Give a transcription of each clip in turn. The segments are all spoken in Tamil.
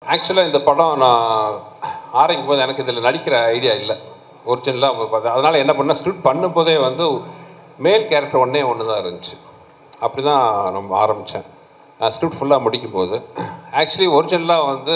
ஆக்சுவலாக இந்த படம் நான் ஆரம்பிக்கும் போது எனக்கு இதில் நடிக்கிற ஐடியா இல்லை ஒரிஜினலாக பார்த்தேன் அதனால் என்ன பண்ணேன் ஸ்கிரிப்ட் பண்ணும்போதே வந்து மேல் கேரக்டர் ஒன்றே ஒன்று தான் இருந்துச்சு அப்படி தான் நம்ம ஆரம்பித்தேன் ஸ்கிரிப்ட் ஃபுல்லாக முடிக்கும் போது ஆக்சுவலி ஒரிஜினலாக வந்து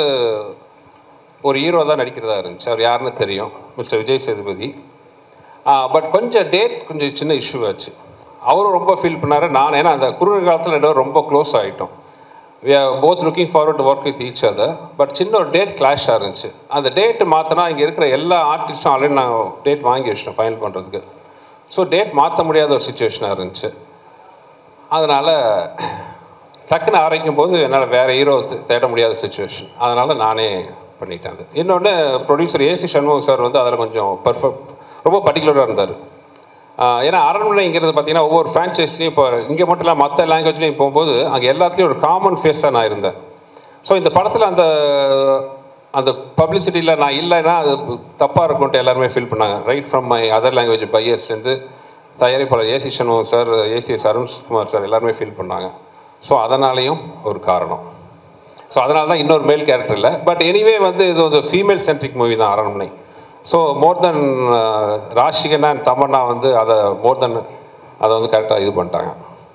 ஒரு ஹீரோ தான் நடிக்கிறதா இருந்துச்சு அவர் யாருன்னு தெரியும் மிஸ்டர் விஜய் சேதுபதி பட் கொஞ்சம் டேட் கொஞ்சம் சின்ன இஷ்யூ ஆச்சு அவரும் ரொம்ப ஃபீல் பண்ணார் நான் ஏன்னா அந்த குறுகிய காலத்தில் ரெண்டு பேரும் ரொம்ப க்ளோஸ் ஆகிட்டோம் we are both looking forward to work with each other but சின்ன ஒரு டேட் கிளாஷ் இருந்துச்சு அந்த டேட்டு மாற்றினா இங்கே இருக்கிற எல்லா ஆர்டிஸ்ட்டும் ஆல்ரெடி நான் டேட் வாங்கி வச்சிட்டேன் ஃபைனல் பண்ணுறதுக்கு ஸோ டேட் மாற்ற முடியாத ஒரு சுச்சுவேஷனாக இருந்துச்சு அதனால் டக்குன்னு ஆரம்பிக்கும் போது என்னால் வேறு ஹீரோ தேட முடியாத சுச்சுவேஷன் அதனால் நானே பண்ணிட்டேன் அது இன்னொன்று ப்ரொடியூசர் ஏசி சண்முகம் சார் வந்து அதில் கொஞ்சம் பர்ஃபெக்ட் ரொம்ப பர்டிகுலராக இருந்தார் ஆஹ் ஏன்னா அரண்மனைங்கிறது பார்த்தீங்கன்னா ஒவ்வொரு ஃப்ரான்ச்சைஸ்லையும் இப்போ இங்கே மட்டும் இல்லை மற்ற லாங்குவேஜ்லையும் போகும்போது அங்கே எல்லாத்துலேயும் ஒரு காமன் ஃபேஸாக நான் இருந்தேன் ஸோ இந்த படத்தில் அந்த அந்த பப்ளிசிட்டியில் நான் இல்லைன்னா அது தப்பாக இருக்கும்ட்டு எல்லாருமே ஃபீல் பண்ணாங்க right from my other language பையர்ஸ்லேருந்து தயாரிப்பாளர் AC Shanmugam sir ACS Arunkumar sir எல்லாருமே ஃபீல் பண்ணாங்க ஸோ அதனாலேயும் ஒரு காரணம் ஸோ அதனால தான் இன்னொரு மேல் கேரக்டர் இல்லை பட் எனிவே வந்து இது ஒரு ஃபீமேல் சென்ட்ரிக் மூவி தான் Aranmanai so more then Rashi Khanna and Tamanna வந்து அதை மோர் தென் அதை வந்து கரெக்டாக இது பண்ணிட்டாங்க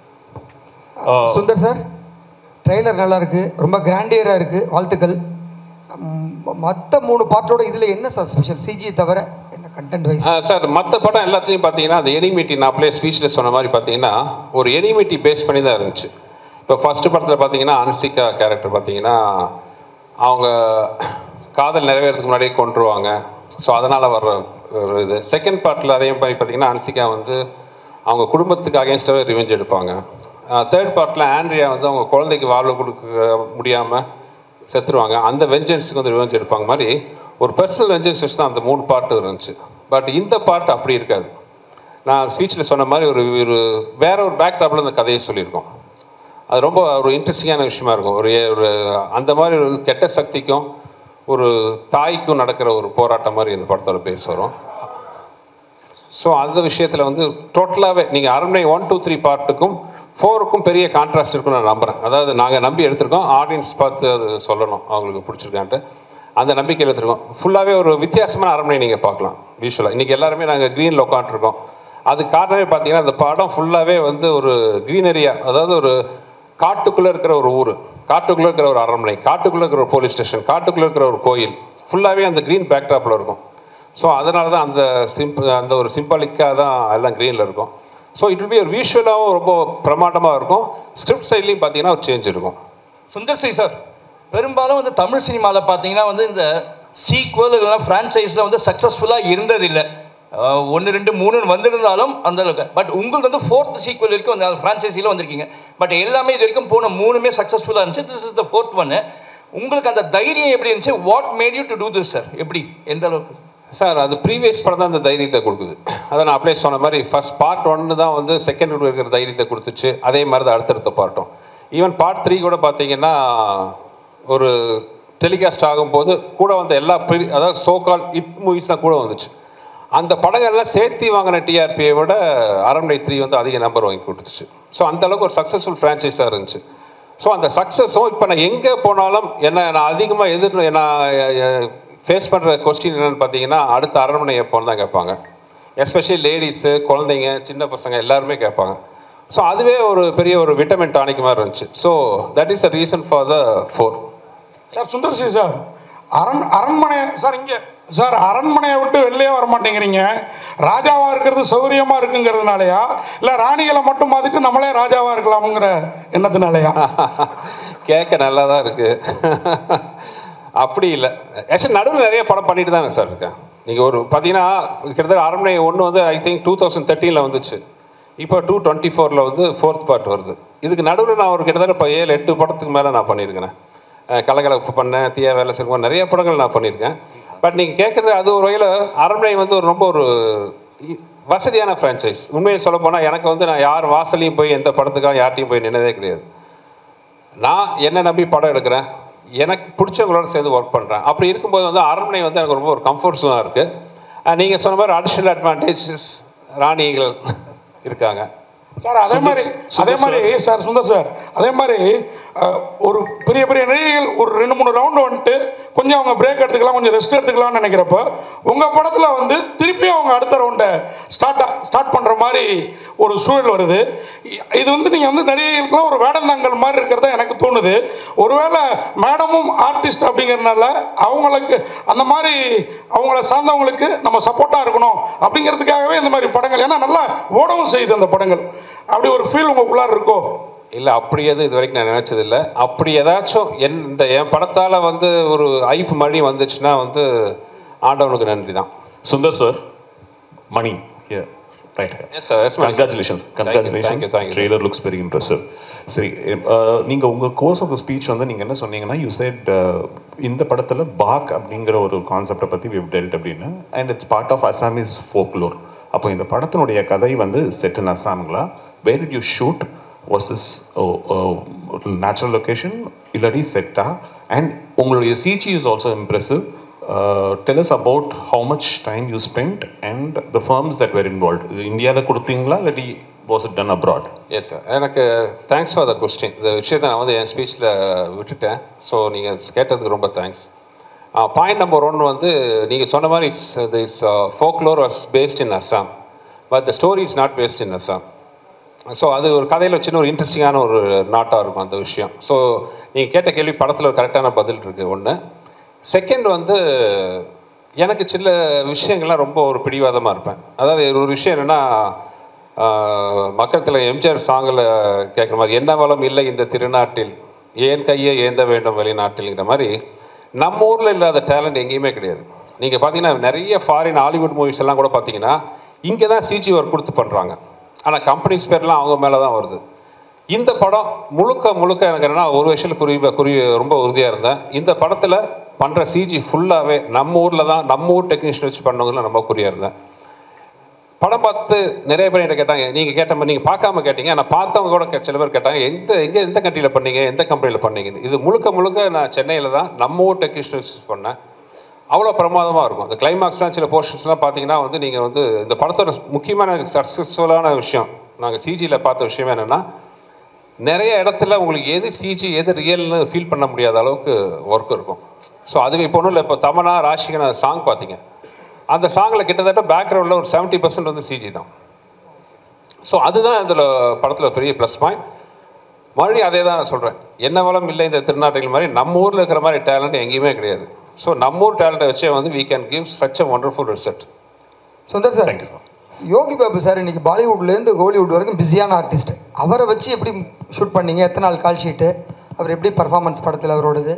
சுந்தர் சார் ட்ரெய்லர் நல்லா இருக்கு ரொம்ப கிராண்டியராக இருக்கு வாழ்த்துக்கள் மற்ற மூணு பாட்டோட இதில் என்ன சார் ஸ்பெஷல் சிஜி தவிர என்ன கண்டென்ட் வைஸ் சார் மற்ற படம் எல்லாத்துலேயும் பார்த்தீங்கன்னா அந்த எனிமிட்டி நான் அப்படியே ஸ்பீச்சில் சொன்ன மாதிரி பார்த்தீங்கன்னா ஒரு எனிமிட்டி பேஸ் பண்ணி தான் இருந்துச்சு இப்போ ஃபஸ்ட்டு படத்தில் பார்த்தீங்கன்னா அன்சிகா கேரக்டர் பார்த்தீங்கன்னா அவங்க காதல் நிறைவேறதுக்கு முன்னாடியே கொண்டுருவாங்க ஸோ அதனால் வர்ற ஒரு இது செகண்ட் பார்ட்டில் அதே மாதிரி பார்த்தீங்கன்னா அன்சிகா வந்து அவங்க குடும்பத்துக்கு அகேன்ஸ்டாகவே ரிவெஞ்ச் எடுப்பாங்க தேர்ட் பார்ட்டில் ஆண்ட்ரியா வந்து அவங்க குழந்தைக்கு வாழ்வு கொடுக்க முடியாமல் செத்துருவாங்க அந்த வெஞ்சன்ஸுக்கு வந்து ரிவெஞ்ச் எடுப்பாங்க மாதிரி ஒரு பர்சனல் வெஞ்சன்ஸ் வச்சு தான் அந்த மூணு பாட்டு இருந்துச்சு பட் இந்த பாட்டு அப்படி இருக்காது நான் ஸ்பீச்சில் சொன்ன மாதிரி ஒரு ஒரு வேற ஒரு பேக்டாப்பில் இந்த கதையை சொல்லியிருக்கோம் அது ரொம்ப ஒரு இன்ட்ரெஸ்டிங்கான விஷயமா இருக்கும் ஒரு ஒரு அந்த மாதிரி ஒரு கெட்ட சக்திக்கும் ஒரு தாய்க்கும் நடக்கிற ஒரு போராட்டம் மாதிரி இந்த படத்தோட பேஸ் வரும் ஸோ அந்த விஷயத்தில் வந்து டோட்டலாகவே நீங்கள் அரண்மனை ஒன் டூ த்ரீ பார்ட்டுக்கும் ஃபோருக்கும் பெரிய கான்ட்ராஸ்ட் இருக்குன்னு நான் நம்புகிறேன் அதாவது நாங்கள் நம்பி எடுத்திருக்கோம் ஆடியன்ஸ் பார்த்து அது சொல்லணும் அவங்களுக்கு பிடிச்சிருக்கான்ட்டு அந்த நம்பிக்கையில் எடுத்திருக்கோம் ஃபுல்லாகவே ஒரு வித்தியாசமான அரண்மனை நீங்கள் பார்க்கலாம் விஷுவலாக இன்றைக்கி எல்லாருமே நாங்கள் க்ரீனில் உட்காந்துருக்கோம் அது காரணமே பார்த்தீங்கன்னா அந்த படம் ஃபுல்லாகவே வந்து ஒரு க்ரீனரியா அதாவது ஒரு காட்டுக்குள்ளே இருக்கிற ஒரு ஊர் காட்டுக்குள்ளே இருக்கிற ஒரு அரண்மனை காட்டுக்குள்ளே இருக்கிற ஒரு போலீஸ் ஸ்டேஷன் காட்டுக்குள்ளே இருக்கிற ஒரு கோயில் ஃபுல்லாகவே அந்த க்ரீன் பேக்ட்ராப்பில் இருக்கும் ஸோ அதனால தான் அந்த சிம்ப் அந்த ஒரு சிம்பாலிக்காக தான் எல்லாம் க்ரீனில் இருக்கும் ஸோ இட் வில் பி ஒரு விஷுவலாகவும் ரொம்ப பிரமாண்டமாக இருக்கும் ஸ்கிரிப்ட் சைட்லேயும் பார்த்தீங்கன்னா ஒரு சேஞ்ச் இருக்கும் சுந்தர் சி சார் பெரும்பாலும் வந்து தமிழ் சினிமாவில் பார்த்தீங்கன்னா வந்து இந்த சீக்வல் இல்லைன்னா ஃப்ரான்ச்சைஸில் வந்து சக்ஸஸ்ஃபுல்லாக இருந்ததில்லை ஒன்று ரெண்டு மூணுன்னு வந்திருந்தாலும் அந்த அளவுக்கு பட் உங்களுக்கு வந்து ஃபோர்த் சீக்வல் வரைக்கும் வந்து அந்த ஃப்ரான்ச்சைஸியில் வந்திருக்கீங்க பட் எல்லாமே இது வரைக்கும் போன மூணுமே சக்ஸஸ்ஃபுல்லாக இருந்துச்சு திஸ் இஸ் த ஃபோர்த் ஒன்று உங்களுக்கு அந்த தைரியம் எப்படி இருந்துச்சு what made you to do this sir எப்படி எந்த அளவுக்கு சார் அது ப்ரீவியஸ் படம் தான் அந்த தைரியத்தை கொடுக்குது அதை நான் அப்படியே சொன்ன மாதிரி ஃபர்ஸ்ட் பார்ட் ஒன்று தான் வந்து செகண்ட் இருக்கிற தைரியத்தை கொடுத்துச்சு அதே மாதிரி தான் அடுத்தடுத்த பார்ட்டும் ஈவன் பார்ட் த்ரீ கூட பார்த்தீங்கன்னா ஒரு டெலிகாஸ்ட் ஆகும்போது கூட வந்த எல்லா ப்ரீ அதாவது சோகால் இட் மூவிஸ் தான் கூட வந்துச்சு அந்த படங்கள்லாம் சேர்த்து வாங்கின டிஆர்பியை விட அரண்மனை த்ரீ வந்து அதிக நம்பர் வாங்கி கொடுத்துச்சு ஸோ அந்த அளவுக்கு ஒரு சக்ஸஸ்ஃபுல் ஃப்ரான்ச்சைஸாக இருந்துச்சு ஸோ அந்த சக்ஸஸும் இப்போ நான் எங்கே போனாலும் என்ன நான் அதிகமாக எதிர் நான் ஃபேஸ் பண்ணுற கொஸ்டின் என்னென்னு பார்த்தீங்கன்னா அடுத்த அரண்மனை எப்போன்னு தான் கேட்பாங்க எஸ்பெஷலி லேடிஸு குழந்தைங்க சின்ன பசங்க எல்லாருமே கேட்பாங்க ஸோ அதுவே ஒரு பெரிய ஒரு விட்டமின் டானிக் மாதிரி இருந்துச்சு so that is the reason for the four sir Sundar C sir அரண் அரண்மனை சார் இங்கே சார் அரண்மனையை விட்டு வெளியே வர மாட்டேங்கிறீங்க ராஜாவாக இருக்கிறது சௌகரியமாக இருக்குங்கிறதுனாலயா இல்லை ராணிகளை மட்டும் பார்த்துட்டு நம்மளே ராஜாவாக இருக்கலாமுங்கிற எண்ணத்தினாலயா கேட்க நல்லா தான் இருக்கு அப்படி இல்லை ஆக்சுவலி நடுவில் நிறைய படம் பண்ணிட்டு தானே சார் இருக்கேன் நீங்கள் ஒரு பார்த்தீங்கன்னா கிட்டத்தட்ட அரண்மனை ஒன்று வந்து ஐ திங்க் டூ தௌசண்ட் தேர்ட்டீனில் வந்துச்சு இப்போ டூ டுவெண்ட்டி ஃபோரில் வந்து ஃபோர்த் பார்ட் வருது இதுக்கு நடுவில் நான் ஒரு கிட்டத்தட்ட இப்போ ஏழு எட்டு படத்துக்கு மேலே நான் பண்ணியிருக்கிறேன் அஹ் கலகலப்பு பண்ணேன் தீயா வேலை செய்வோம் நிறைய படங்கள் நான் பண்ணியிருக்கேன் பட் நீங்கள் கேட்குறது அது ஒரு வகையில் அரண்மனை வந்து ஒரு ரொம்ப ஒரு இ- வசதியான ஃப்ரான்ச்சைஸ் உண்மையை சொல்ல போனால் எனக்கு வந்து நான் யார் வாசலையும் போய் எந்த படத்துக்காக யார்ட்டையும் போய் நின்னதே கிடையாது நான் என்ன நம்பி படம் எடுக்கிறேன் எனக்கு பிடிச்சவங்களோட சேர்ந்து ஒர்க் பண்ணுறேன் அப்படி இருக்கும்போது வந்து அரண்மனை வந்து எனக்கு ரொம்ப ஒரு கம்ஃபர்ட் ஜோனாக இருக்குது நீங்கள் சொன்ன மாதிரி அடிஷ்னல் அட்வான்டேஜஸ் ராணிகள் இருக்காங்க சார் அதே மாதிரி அதே மாதிரி சார் சுந்தர் சார் அதே மாதிரி அஹ், ஒரு பெரிய பெரிய நடிகைகள் ஒரு ரெண்டு மூணு ரவுண்டு வந்துட்டு கொஞ்சம் அவங்க பிரேக் எடுத்துக்கலாம் கொஞ்சம் ரெஸ்ட் எடுத்துக்கலாம்னு நினைக்கிறப்ப உங்கள் படத்தில் வந்து திருப்பி அவங்க அடுத்த ரவுண்டை ஸ்டார்ட் ஸ்டார்ட் பண்ணுற மாதிரி ஒரு சூழல் வருது இ- இது வந்து நீங்கள் வந்து நடிகைகளுக்குலாம் ஒரு வேடந்தாங்கல் மாதிரி இருக்கிறதா எனக்கு தோணுது ஒருவேளை மேடமும் ஆர்டிஸ்ட் அப்படிங்கிறதுனால அவங்களுக்கு அந்த மாதிரி அவங்கள சார்ந்தவங்களுக்கு நம்ம சப்போர்ட்டாக இருக்கணும் அப்படிங்கிறதுக்காகவே இந்த மாதிரி படங்கள் ஏன்னா நல்லா ஓடவும் செய்யுது அந்த படங்கள் அப்படி ஒரு ஃபீல் உங்களுக்குள்ளார இருக்கோ இல்லை அப்படி எதுவும் இது வரைக்கும் நான் நினச்சதில்லை அப்படி ஏதாச்சும் என் இந்த என் படத்தால் வந்து ஒரு ஐப்பு மணி வந்துச்சுன்னா வந்து ஆண்டவனுக்கு நன்றி தான் சுந்தர் சார் மணி here right here Yes, sir. Yes, ma'am. congratulations Thank you, congratulations thank you, thank you. trailer looks very impressive சரி அஹ், நீங்க உங்க கோர்ஸ் ஆஃப் த ஸ்பீச் வந்து நீங்க என்ன சொன்னீங்கன்னா யூ செட் இந்த படத்துல பாக் அப்படிங்கிற ஒரு கான்செப்டை பத்தி we've dealt அப்படின்னு and it's part of Assamese folklore அப்போ இந்த படத்தினுடைய கதை வந்து செட் இன் அசாம்களா where did you shoot was is natural location இல்லாட்டி செட்டா அண்ட் உங்களுடைய CG is also impressive tell us about how much time you spent and the firms that were involved இந்தியாவில் கொடுத்தீங்களா இல்லாட்டி was it done abroad yes sir எனக்கு தேங்க்ஸ் ஃபார் த கொஸ்டின் இந்த விஷயத்தை நான் வந்து என் ஸ்பீச்சில் விட்டுட்டேன் ஸோ நீங்கள் கேட்டதுக்கு ரொம்ப தேங்க்ஸ் பாயிண்ட் நம்பர் ஒன் வந்து நீங்கள் சொன்ன மாதிரி it's this folklore was based in Assam but the story is not based in Assam so அது ஒரு கதையில் சின்ன ஒரு இன்ட்ரெஸ்டிங்கான ஒரு நாட்டாக இருக்கும் அந்த விஷயம் ஸோ நீங்கள் கேட்ட கேள்வி படத்தில் ஒரு கரெக்டான பதில் இருக்குது ஒன்று செகண்ட் வந்து எனக்கு சில விஷயங்கள்லாம் ரொம்ப ஒரு பிடிவாதமாக இருப்பேன் அதாவது ஒரு விஷயம் என்னென்னா மக்கள் தலைவர் எம்ஜிஆர் சாங்கில் கேட்குற மாதிரி என்ன வளம் இல்லை இந்த திருநாட்டில் ஏன் கையை ஏந்த வேண்டும் வெளிநாட்டில்ங்கிற மாதிரி நம்ம ஊரில் இல்லாத டேலண்ட் எங்கேயுமே கிடையாது நீங்கள் பார்த்தீங்கன்னா நிறைய ஃபாரின் ஹாலிவுட் மூவிஸ் எல்லாம் கூட பார்த்தீங்கன்னா இங்கே தான் சிஜி ஒர்க் கொடுத்து பண்ணுறாங்க ஆனால் கம்பெனிஸ் பேர்லாம் அவங்க மேலே தான் வருது இந்த படம் முழுக்க முழுக்க எனக்கு என்னன்னா ஒரு விஷயத்தில் குறி குறி ரொம்ப உறுதியாக இருந்தேன் இந்த படத்தில் பண்ணுற சிஜி ஃபுல்லாகவே நம்ம ஊரில் தான் நம்ம ஊர் டெக்னீஷியன் வச்சு பண்ணவங்கள ரொம்ப குறியாக இருந்தேன் படம் பார்த்து நிறைய பேர் என்கிட்ட கேட்டாங்க நீங்கள் கேட்ட மாதிரி நீங்கள் பார்க்காம கேட்டீங்க நான் பார்த்தவங்க கூட கே- சில பேர் கேட்டாங்க எந்த எங்கே எந்த கண்ட்ரியில் பண்ணீங்க எந்த கம்பெனியில் பண்ணீங்கன்னு இது முழுக்க முழுக்க நான் சென்னையில் தான் நம்ம ஊர் டெக்னீஷியன் வச்சு பண்ணேன் அவ்வளோ பிரமாதமாக இருக்கும் இந்த கிளைமாக்ஸ்லாம் சில போர்ஷன்ஸ்லாம் பார்த்தீங்கன்னா வந்து நீங்கள் வந்து இந்த படத்தோட முக்கியமான சக்ஸஸ்ஃபுல்லான விஷயம் நாங்கள் சிஜியில் பார்த்த விஷயம் என்னென்னா நிறைய இடத்துல உங்களுக்கு எது சிஜி எது ரியல்னு ஃபீல் பண்ண முடியாத அளவுக்கு ஒர்க் இருக்கும் ஸோ அதுவே இப்போ ஒன்றும் இல்லை இப்போ தமனா ராஷிகன சாங் பார்த்தீங்க அந்த சாங்கில் கிட்டத்தட்ட பேக்ரவுண்டில் ஒரு செவன்ட்டி பர்சன்ட் வந்து சிஜி தான் ஸோ அதுதான் இதில் படத்தில் பெரிய ப்ளஸ் பாயிண்ட் மறுபடியும் அதே தான் நான் சொல்கிறேன் என்ன வளம் இல்லை இந்த திருநாட்டில் மாதிரி நம்ம ஊரில் இருக்கிற மாதிரி டேலண்ட் எங்கேயுமே கிடையாது ஸோ நம்ம ஊர் டேலண்ட்டை வச்சே வந்து we can give such a wonderful result Sundar sir Thank you, sir. Yogi Babu sir இன்னைக்கு பாலிவுட்லேருந்து ஹாலிவுட் வரைக்கும் பிஸியான ஆர்டிஸ்ட் அவரை வச்சு எப்படி ஷூட் பண்ணீங்க எத்தனை நாள் கால் ஷீட்டு அவர் எப்படி பர்ஃபார்மன்ஸ் படத்தில் அவரோடது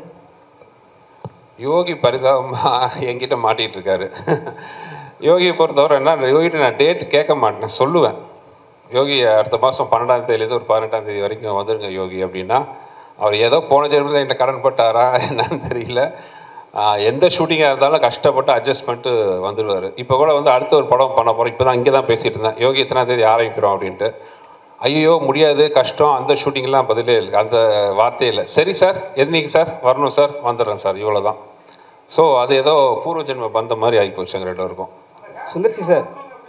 யோகி பரிதாபமாக என்கிட்ட மாட்டிகிட்டு இருக்காரு யோகியை பொறுத்தவரை என்ன யோகிட்ட நான் டேட் கேட்க மாட்டேன் சொல்லுவேன் யோகி அடுத்த மாதம் பன்னெண்டாம் தேதியிலேருந்து ஒரு பதினெட்டாம் தேதி வரைக்கும் வந்துருங்க யோகி அப்படின்னா அவர் ஏதோ போன ஜென்மத்தில் என்கிட்ட கடன் பட்டாரா என்னன்னு தெரியல ஆஹ் எந்த ஷூட்டிங்காக இருந்தாலும் கஷ்டப்பட்டு அட்ஜஸ்ட் பண்ணிட்டு வந்துடுவார் இப்போ கூட வந்து அடுத்த ஒரு படம் பண்ண போகிறோம் இப்போ தான் இங்கே தான் பேசிகிட்டு இருந்தேன் யோகி எத்தனாம் தேதி ஆரம்பிக்கிறோம் அப்படின்ட்டு ஐயோ முடியாது கஷ்டம் அந்த ஷூட்டிங்லாம் பதிலே இல்லை அந்த வார்த்தையே இல்லை சரி சார் எதுனிக்கு சார் வரணும் சார் வந்துடுறேன் சார் இவ்வளோ தான் ஸோ அது ஏதோ பூர்வ ஜென்ம பந்த மாதிரி ஆகி போச்சு எங்கள் ரெண்டு பேருக்கும் சுந்தர்சி சார்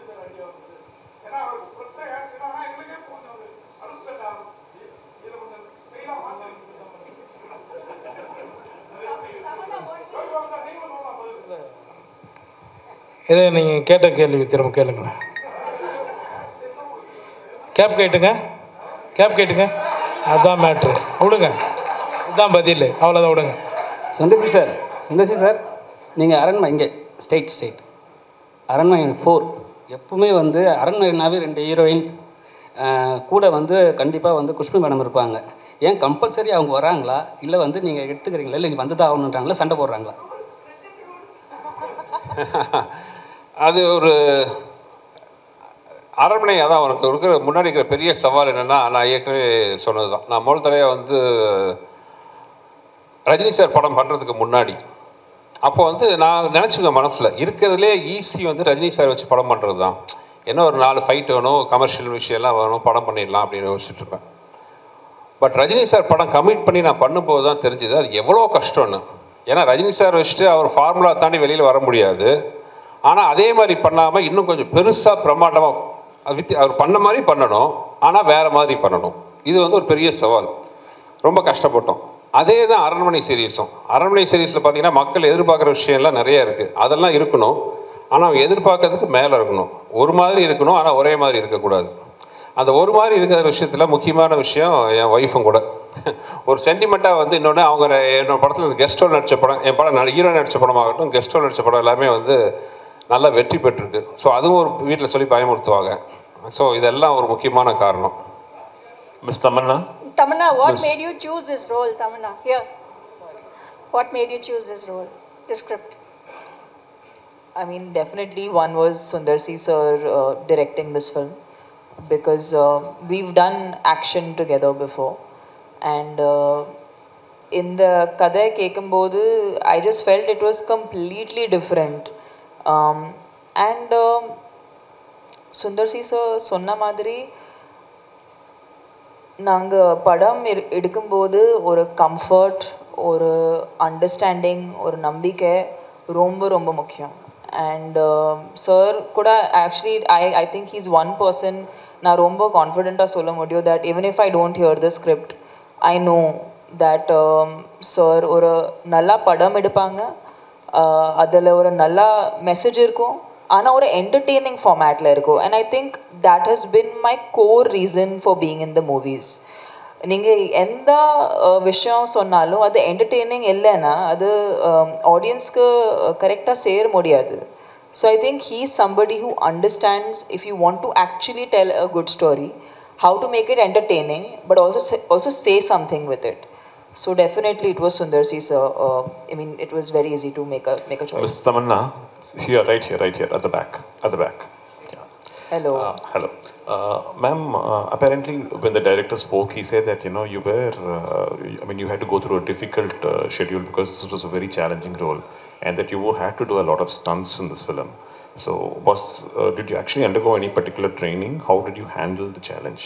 இதை நீங்கள் கேட்ட கேள்வி திரும்ப கேளுங்களேன் கேப் கேட்டுங்க கேப் கேட்டுங்க அதுதான் மேட்ரு விடுங்க இதுதான் பதில் அவ்வளோதான் விடுங்க சுந்தர்சி சார் சுந்தர்சி சார் நீங்கள் அரண்மனை இங்கே ஸ்டேட் ஸ்டேட் அரண்மனை ஃபோர் எப்பவுமே வந்து அரண்மனைனாவே ரெண்டு ஹீரோயின் கூட வந்து கண்டிப்பாக வந்து குஷ்பு மேடம் இருப்பாங்க ஏன் கம்பல்சரி அவங்க வராங்களா இல்லை வந்து நீங்கள் எடுத்துக்கிறீங்களா இல்லை நீங்கள் வந்து தான் ஆகணுன்றாங்களா சண்டை போடுறாங்களா அது ஒரு அரண்மனை அதான் உனக்கு இருக்கிற முன்னாடி இருக்கிற பெரிய சவால் என்னென்னா நான் ஏற்கனவே சொன்னது தான் நான் முதல் தடவை வந்து ரஜினி சார் படம் பண்ணுறதுக்கு முன்னாடி அப்போ வந்து நான் நினச்சிங்க மனசில் இருக்கிறதுலே ஈஸி வந்து ரஜினி சார் வச்சு படம் பண்ணுறது தான் என்ன ஒரு நாலு ஃபைட் வேணும் கமர்ஷியல் விஷயம்லாம் வேணும் படம் பண்ணிடலாம் அப்படின்னு யோசிச்சுட்டு இருப்பேன் பட் ரஜினி சார் படம் கமிட் பண்ணி நான் பண்ணும்போது தான் தெரிஞ்சுது அது எவ்வளோ கஷ்டம்னு ஏன்னா ரஜினி சார் வச்சுட்டு அவர் ஃபார்முலா தாண்டி வெளியில் வர முடியாது ஆனால் அதே மாதிரி பண்ணாமல் இன்னும் கொஞ்சம் பெருசாக பிரமாண்டமாக வித் அவர் பண்ண மாதிரி பண்ணணும் ஆனால் வேறு மாதிரி பண்ணணும் இது வந்து ஒரு பெரிய சவால் ரொம்ப கஷ்டப்பட்டோம் அதே தான் அரண்மனை சீரீஸும் அரண்மனை சீரீஸில் பார்த்தீங்கன்னா மக்கள் எதிர்பார்க்குற விஷயம்லாம் நிறைய இருக்குது அதெல்லாம் இருக்கணும் ஆனால் அவங்க எதிர்பார்க்கறதுக்கு மேலே இருக்கணும் ஒரு மாதிரி இருக்கணும் ஆனால் ஒரே மாதிரி இருக்கக்கூடாது அந்த ஒரு மாதிரி இருக்கிற விஷயத்தில் முக்கியமான விஷயம் என் ஒய்ஃபும் கூட ஒரு சென்டிமெண்ட்டாக வந்து இன்னொன்று அவங்க என்னோட படத்தில் கெஸ்ட் ரோல் நடித்த படம் என் படம் ஹீரோ நடித்த படமாகட்டும் கெஸ்ட் ரோல் நடித்த படம் எல்லாமே வந்து நல்லா வெற்றி பெற்றிருக்கு ஸோ அதுவும் ஒரு வீட்டில் சொல்லி பயமுறுத்துவாங்க ஸோ இதெல்லாம் ஒரு முக்கியமான காரணம் miss Tamanna Tamanna, what Yes. made you choose this role, Tamanna? Here. What made you choose this role, this script? I mean, definitely one was Sundar C sir uh, directing this film because uh, we've done action together before. And uh, in the Kadai Kekambodu, I just felt it was completely different. Um, and um, Sundar C sir சொன்ன மாதிரி நாங்கள் படம் எடு எடுக்கும்போது ஒரு கம்ஃபர்ட் ஒரு அண்டர்ஸ்டாண்டிங் ஒரு நம்பிக்கை ரொம்ப ரொம்ப முக்கியம் அண்ட் சார் கூட actually I I think he's one person நான் ரொம்ப கான்ஃபிடெண்ட்டாக சொல்ல முடியும் that even if I don't hear the script I know that sir ஒரு நல்லா படம் எடுப்பாங்க அதில் ஒரு நல்ல மெசேஜ் இருக்கும் ஆனால் ஒரு என்டர்டெய்னிங் ஃபார்மேட்டில் இருக்கும் and I think that has been my core reason for being in the movies நீங்கள் எந்த அஹ், விஷயம் சொன்னாலும் அது என்டர்டெய்னிங் இல்லைன்னா அது ஆடியன்ஸ்க்கு கரெக்டாக சேர முடியாது so I think he somebody who understands if you want to actually tell a good story how to make it entertaining but also say, also say something with it so definitely it was sundar C sir uh, i mean it was very easy to make a make a choice miss Tamanna here right here right here at the back at the back hello Uh, hello. Uh, ma'am, uh, apparently when the director spoke, he said that, you know, you were, uh, I mean, you had to go through a difficult uh, schedule because this was a very challenging role and that you had to do a lot of stunts in this film. So was, uh, did you actually undergo any particular training? How did you handle the challenge?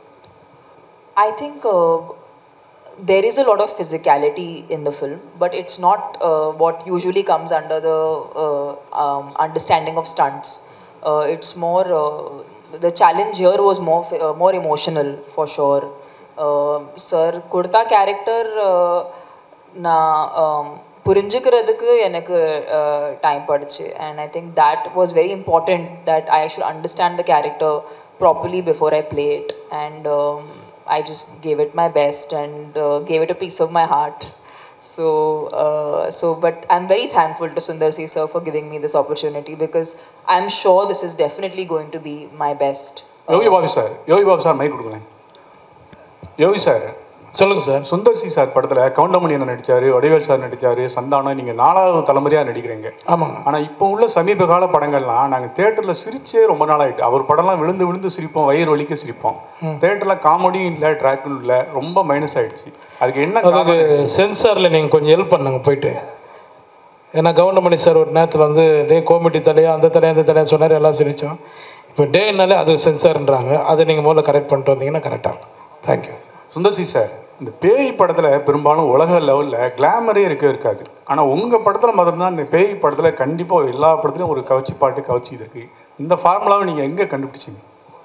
I think uh, there is a lot of physicality in the film, but it's not uh, what usually comes under the uh, um, understanding of stunts. Uh, it's more uh, the challenge here was more f- uh, more emotional for sure. Uh, sir, kurta character uh, நான் um, புரிஞ்சுக்கிறதுக்கு எனக்கு டைம் படுச்சு and I think that was very important that I should understand the character properly before I play it and I just gave it my best and gave it a piece of my heart So, uh, so, but I'm very thankful to Sundar C sir for giving me this opportunity because I'm sure this is definitely going to be my best. Yogi Babu sir Yogi Babu sir mike கொடுங்களேன் யோகி சார் சொல்லுங்கள் சார் சுந்தர் சி சார் படத்தில் கவுண்டமணி என்ன நடிச்சாரு வடிவேல் சார் நடிச்சாரு சந்தானம் நீங்கள் நாலாவது தலைமுறையாக நடிக்கிறீங்க ஆமாங்க ஆனால் இப்போ உள்ள சமீப கால படங்கள்லாம் நாங்கள் தேட்டரில் சிரிச்சே ரொம்ப நாள் ஆயிட்டு அவர் படம்லாம் விழுந்து விழுந்து சிரிப்போம் வயிறு வலிக்க சிரிப்போம் தேட்டரில் காமெடியும் இல்லை ட்ராக்கும் இல்லை ரொம்ப மைனஸ் ஆயிடுச்சு அதுக்கு என்ன அதுக்கு காரணம்? சென்சாரில் நீங்கள் கொஞ்சம் ஹெல்ப் பண்ணுங்க போயிட்டு ஏன்னா கவுண்டமணி சார் ஒரு நேரத்தில் வந்து டே கோமிட்டி தலையா அந்த தலையா அந்த தலையா சொன்னார் எல்லாம் சிரித்தோம் இப்போ டேனாலே அது சென்சார்ன்றாங்க அதை நீங்கள் முதல்ல கரெக்ட் பண்ணிட்டு வந்தீங்கன்னா கரெக்டாக இருக்கும் தேங்க்யூ சுந்தர் சி சார் இந்த பேய் படத்தில் பெரும்பாலும் உலக லெவலில் கிளாமரே இருக்க இருக்காது ஆனால் உங்கள் படத்தில் மட்டும்தான் இந்த பேய் படத்தில் கண்டிப்பாக எல்லா படத்துலையும் ஒரு கவச்சி பாட்டு கவச்சி இது இருக்கு இந்த ஃபார்முலாவை நீங்கள் எங்கே கண்டுபிடிச்சீங்க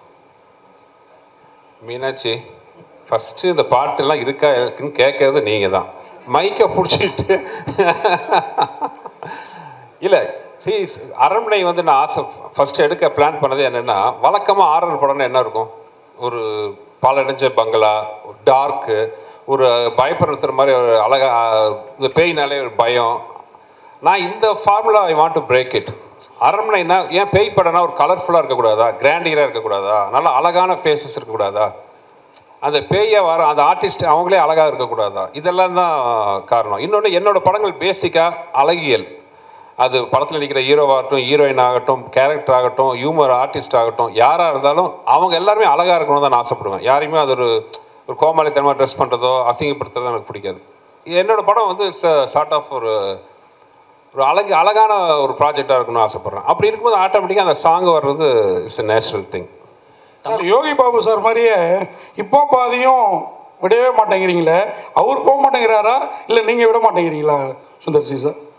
மீனாட்சி ஃபஸ்ட்டு இந்த பாட்டெல்லாம் இருக்கா இருக்குன்னு கேட்கறது நீங்கள் தான் மைக்கை பிடிச்சிட்டு இல்லை சி அரண்மனை வந்து நான் ஆசை ஃபஸ்ட்டு எடுக்க பிளான் பண்ணது என்னென்னா வழக்கமாக ஆர்டர் படம்னா என்ன இருக்கும் ஒரு பாலடைஞ்ச பங்களா ஒரு டார்க்கு ஒரு பயப்படுத்துற மாதிரி ஒரு அழகா இந்த பேய்னாலே ஒரு பயம் நான் இந்த formula I want to break it அரண்மனைனா ஏன் பேய் படம்னா ஒரு கலர்ஃபுல்லாக இருக்கக்கூடாதா கிராண்டியராக இருக்கக்கூடாதா நல்ல அழகான ஃபேஸஸ் இருக்கக்கூடாதா அந்த பேயை வர அந்த ஆர்டிஸ்ட் அவங்களே அழகாக இருக்கக்கூடாதா இதெல்லாம் தான் காரணம் இன்னொன்று என்னோட படங்கள் பேசிக்காக அழகியல் அது படத்தில் நடிக்கிற ஹீரோவாகட்டும் ஹீரோயின் ஆகட்டும் கேரக்டர் ஆகட்டும் ஹியூமர் ஆர்டிஸ்ட் ஆகட்டும் யாராக இருந்தாலும் அவங்க எல்லாருமே அழகாக இருக்கணும் தான் நான் ஆசைப்படுவேன் யாரையுமே அது ஒரு ஒரு கோமாளித்தனமாக ட்ரெஸ் பண்ணுறதோ அசிங்கப்படுத்துறதோ எனக்கு பிடிக்காது என்னோட படம் வந்து சார்ட் ஆஃப் ஒரு ஒரு அழகு அழகான ஒரு ப்ராஜெக்டாக இருக்கணும்னு ஆசைப்பட்றேன் அப்படி இருக்கும்போது ஆட்டோமேட்டிக்காக அந்த சாங் வர்றது it's a natural thing sir Yogi Babu sir மாதிரியே இப்போ பாதியும் விடவே மாட்டேங்கிறீங்களே அவர் போக மாட்டேங்கிறாரா இல்லை நீங்கள் விட மாட்டேங்கிறீங்களா சுந்தர் சி சார்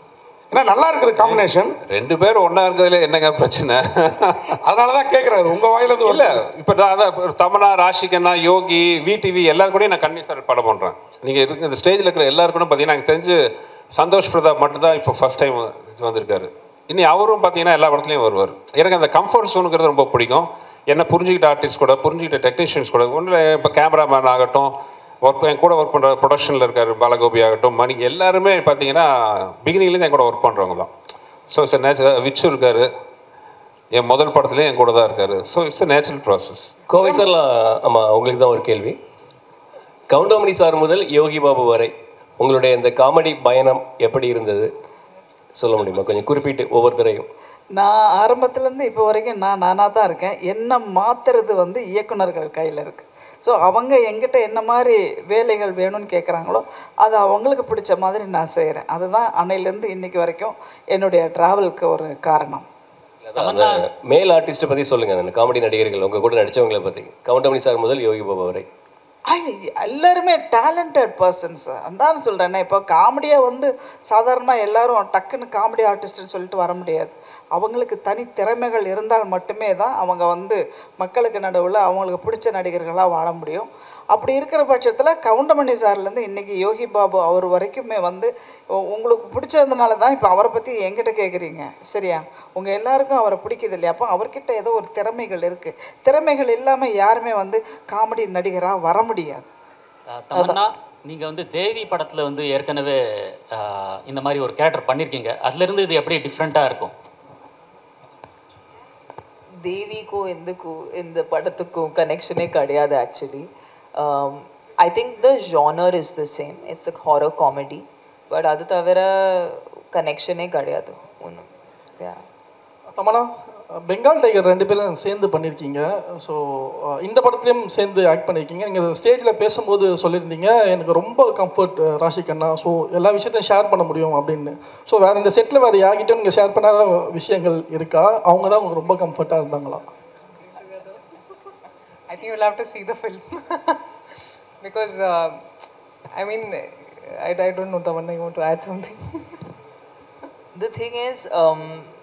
ஏன்னா நல்லா இருக்குது காம்பினேஷன் ரெண்டு பேரும் ஒன்றா இருக்கிறதுல என்னங்க பிரச்சனை அதனால தான் கேட்குறாரு உங்கள் வாயிலிருந்து இல்ல இப்போ தான் அதான் இப்ப தமன்னா ராஷிகண்ணா யோகி விடிவி எல்லாரும் கூடயும் நான் கன்வீன் சார் படம் பண்ணுறேன் நீங்கள் இருக்கு இந்த ஸ்டேஜில் இருக்கிற எல்லாரும் கூட பார்த்தீங்கன்னா எனக்கு தெரிஞ்சு சந்தோஷ் பிரதாப் மட்டும்தான் இப்போ ஃபர்ஸ்ட் டைம் வந்திருக்காரு இனி அவரும் பார்த்தீங்கன்னா எல்லா படத்துலையும் வருவார் எனக்கு அந்த கம்ஃபர்ட் ஜோனுங்கிறது ரொம்ப பிடிக்கும் என்ன புரிஞ்சுக்கிட்ட ஆர்டிஸ்ட் கூட புரிஞ்சுக்கிட்ட டெக்னீஷியன்ஸ் கூட ஒன்றில் இப்போ கேமராமேன் ஆகட்டும் ஒர்க் என் கூட ஒர்க் பண்ணுற ப்ரொடக்ஷனில் இருக்கார் பாலகோபி ஆகட்டும் மணி எல்லாருமே பார்த்தீங்கன்னா பிகினிங்லேருந்து என் கூட ஒர்க் பண்ணுறவங்க தான் ஸோ இட்ஸ் நேச்சுரல் விச்சு இருக்காரு என் முதல் படத்துலேயும் என் கூட தான் இருக்காரு so it's a natural process Kovai சார்லாம் ஆமாம் உங்களுக்கு தான் ஒரு கேள்வி கவுண்டமணி சார் முதல் யோகி பாபு வரை உங்களுடைய இந்த காமெடி பயணம் எப்படி இருந்தது சொல்ல முடியுமா கொஞ்சம் குறிப்பிட்டு ஒவ்வொருத்தரையும் நான் ஆரம்பத்துலேருந்து இப்போ வரைக்கும் நான் நானாக தான் இருக்கேன் என்ன மாத்துறது வந்து இயக்குனர்கள் கையில் இருக்குது ஸோ அவங்க எங்கிட்ட என்ன மாதிரி வேலைகள் வேணும்னு கேட்குறாங்களோ அது அவங்களுக்கு பிடிச்ச மாதிரி நான் செய்கிறேன் அதுதான் அன்னையிலேருந்து இன்னைக்கு வரைக்கும் என்னுடைய ட்ராவலுக்கு ஒரு காரணம் அதான் அந்த மேல் ஆர்டிஸ்ட்டை பற்றி சொல்லுங்கள் அந்த காமெடி நடிகர்கள் உங்கள் கூட நடிச்சவங்களை பற்றி கவுண்டமணி சார் முதல் யோகி பாபு வரை ஐ எல்லாருமே டேலண்டட் பர்சன்ஸ் அதான் சொல்கிறேன்னே இப்போ காமெடியாக வந்து சாதாரணமாக எல்லாரும் டக்குன்னு காமெடி ஆர்டிஸ்ட்னு சொல்லிட்டு வர முடியாது அவங்களுக்கு தனி திறமைகள் இருந்தால் மட்டுமே தான் அவங்க வந்து மக்களுக்கு நடுவில் அவங்களுக்கு பிடிச்ச நடிகர்களாக வாழ முடியும் அப்படி இருக்கிற பட்சத்தில் கவுண்டமணி சார்லேருந்து இன்றைக்கி யோகி பாபு அவர் வரைக்குமே வந்து உ- உங்களுக்கு பிடிச்சதுனால தான் இப்போ அவரை பற்றி என்கிட்ட கேட்குறீங்க சரியா உங்கள் எல்லாருக்கும் அவரை பிடிக்குது இல்லையா அப்போ அவர்கிட்ட ஏதோ ஒரு திறமைகள் இருக்குது திறமைகள் இல்லாமல் யாருமே வந்து காமெடி நடிகராக வர முடியாது அஹ் தமன்னா நீங்க வந்து தேவி படத்துல வந்து ஏற்கனவே அஹ், இந்த மாதிரி ஒரு கேரக்டர் பண்ணிருக்கீங்க அதுல இருந்து இது எப்படி டிஃப்ரெண்டா இருக்கும் தேவிக்கும் இந்துக்கும் இந்த படத்துக்கும் கனெக்ஷனே கிடையாது actually I think the genre is the same it's a horror comedy but அது தவிர கனெக்ஷனே கிடையாது ஒன்றும் தமனா பெங்கால் டைகர் ரெண்டு பேரும் சேர்ந்து பண்ணியிருக்கீங்க ஸோ இந்த படத்துலையும் சேர்ந்து ஆக்ட் பண்ணியிருக்கீங்க நீங்கள் ஸ்டேஜில் பேசும்போது சொல்லியிருந்தீங்க எனக்கு ரொம்ப கம்ஃபர்ட் ராஷி கண்ணா ஸோ எல்லா விஷயத்தையும் ஷேர் பண்ண முடியும் அப்படின்னு ஸோ வேறு இந்த செட்டில் வேறு யார்கிட்டையும் நீங்கள் ஷேர் பண்ணாத விஷயங்கள் இருக்கா அவங்க தான் உங்களுக்கு ரொம்ப கம்ஃபர்ட்டாக இருந்தாங்களா I think you'll have to see the film because uh, I mean I, I don't know Tamanna you want to add something the thing is um,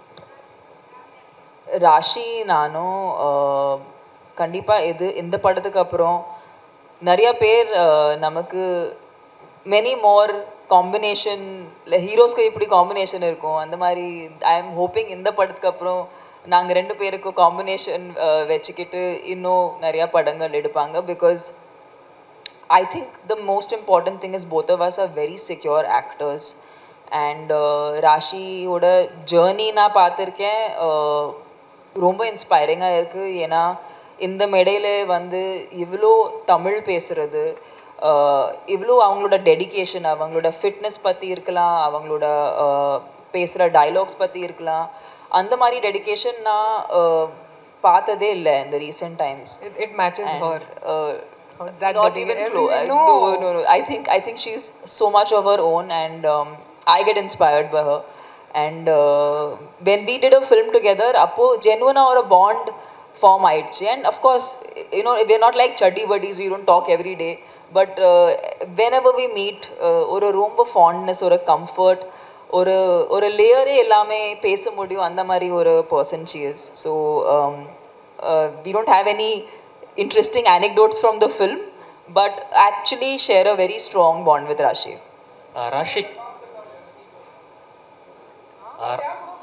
Raashi நானும் கண்டிப்பாக இது இந்த படத்துக்கு அப்புறம் நிறைய பேர் uh, நமக்கு மெனி மோர் காம்பினேஷன் இல்லை ஹீரோஸ்க்கு இப்படி காம்பினேஷன் இருக்கும் அந்த மாதிரி ஐ எம் ஹோப்பிங் இந்த படத்துக்கு அப்புறம் நாங்கள் ரெண்டு பேருக்கும் காம்பினேஷன் வச்சுக்கிட்டு இன்னும் நிறையா படங்கள் எடுப்பாங்க because I think the most important thing is both of us are very secure actors. And uh, ராஷியோட ஜேர்னி நான் பார்த்துருக்கேன் uh, ரொம்ப இன்ஸ்பைரிங்காக இருக்குது ஏன்னா இந்த மேடையில் வந்து இவ்வளோ தமிழ் பேசுகிறது இவ்வளோ அவங்களோட டெடிகேஷன் அவங்களோட ஃபிட்னஸ் பற்றி இருக்கலாம் அவங்களோட பேசுகிற டைலாக்ஸ் பற்றி இருக்கலாம் அந்த மாதிரி டெடிகேஷன் நான் uh, பார்த்ததே இல்லை இந்த recent times it, it matches her that not even close. no. no, no, no. I think I think she's so much of her own, and um, I get inspired by her. And uh, when we did a film together, appo genuine or a bond form ஆயிடுச்சு and of course you know we're not like chuddy buddies we don't talk every day but uh, whenever we meet uh, ஒரு ரொம்ப fondness ஒரு comfort ஒரு ஒரு லேயரே எல்லாமே பேச முடியும் அந்த மாதிரி ஒரு person she is so um, uh, we don't have any interesting anecdotes from the film, but actually share a very strong bond with Rashi. Ah ராஷிக் ah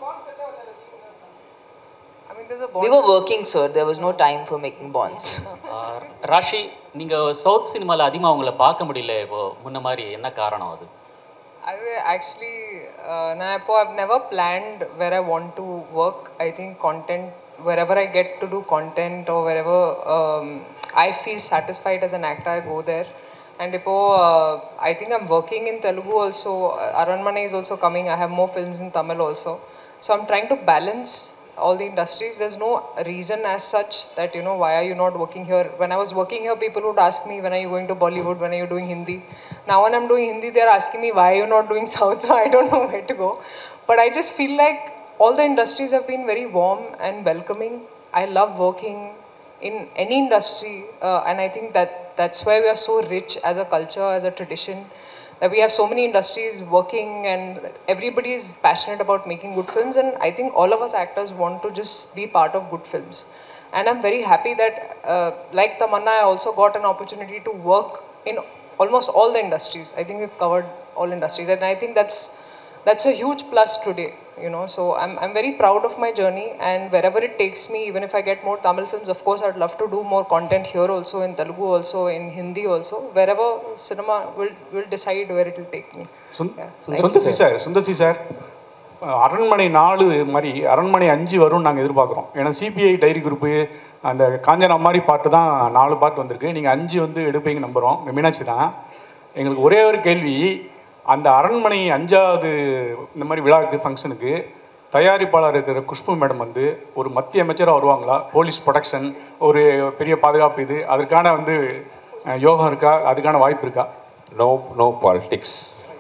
I mean there's a We were working, sir. There was no time for making bonds. Ah Rashi நீங்க சவுத் சினிமால அதிகமா உங்களை பார்க்க முடியல இப்போ முன்ன மாதிரி என்ன காரணம் அது I will actually, uh, Napo, I've never planned where I want to work. I think content, wherever I get to do content or wherever um, I feel satisfied as an actor, I go there. And Ipo, uh, I think I'm working in Telugu also. Uh, Aranmane is also coming. I have more films in Tamil also. So I'm trying to balance all the industries. There's no reason as such that, you know, why are you not working here? When I was working here, people would ask me, when are you going to Bollywood? When are you doing Hindi? Now, when I'm doing Hindi, they're asking me, why are you not doing South? So I don't know where to go. But I just feel like all the industries have been very warm and welcoming. I love working in any industry, uh, and I think that that's why we are so rich as a culture, as a tradition, that we have so many industries working and everybody is passionate about making good films and i think all of us actors want to just be part of good films and i'm very happy that uh, like tamanna i also got an opportunity to work in almost all the industries i think we've covered all industries and i think that's that's a huge plus today you know so I'm, I'm very proud of my journey and wherever it takes me even if i get more tamil films of course i'd love to do more content here also in telugu also in hindi also wherever cinema will will decide where it will take me சுந்- Thank you, Sundar C sir Sundar C sir Aranmanai நாலு மாதிரி அரண்மனை அஞ்சு வரும்னு நாங்கள் எதிர்பார்க்குறோம் ஏன்னா சிபிஐ டைரி குரூப்பு அந்த காஞ்சனா மாதிரி பாட்டு தான் நாலு பாட்டு வந்திருக்கு நீங்கள் அஞ்சு வந்து எடுப்பீங்க நம்புகிறோம் மீனாட்சி தான் எங்களுக்கு ஒரே ஒரு கேள்வி அந்த அரண்மனை அஞ்சாவது இந்த மாதிரி விழாக்கு ஃபங்க்ஷனுக்கு தயாரிப்பாளர் இருக்கிற குஷ்பு மேடம் வந்து ஒரு மத்திய அமைச்சராக வருவாங்களா போலீஸ் ப்ரொடக்ஷன் ஒரு பெரிய பாதுகாப்பு இது அதற்கான வந்து அஹ், யோகம் இருக்கா அதுக்கான வாய்ப்பு இருக்கா no no politics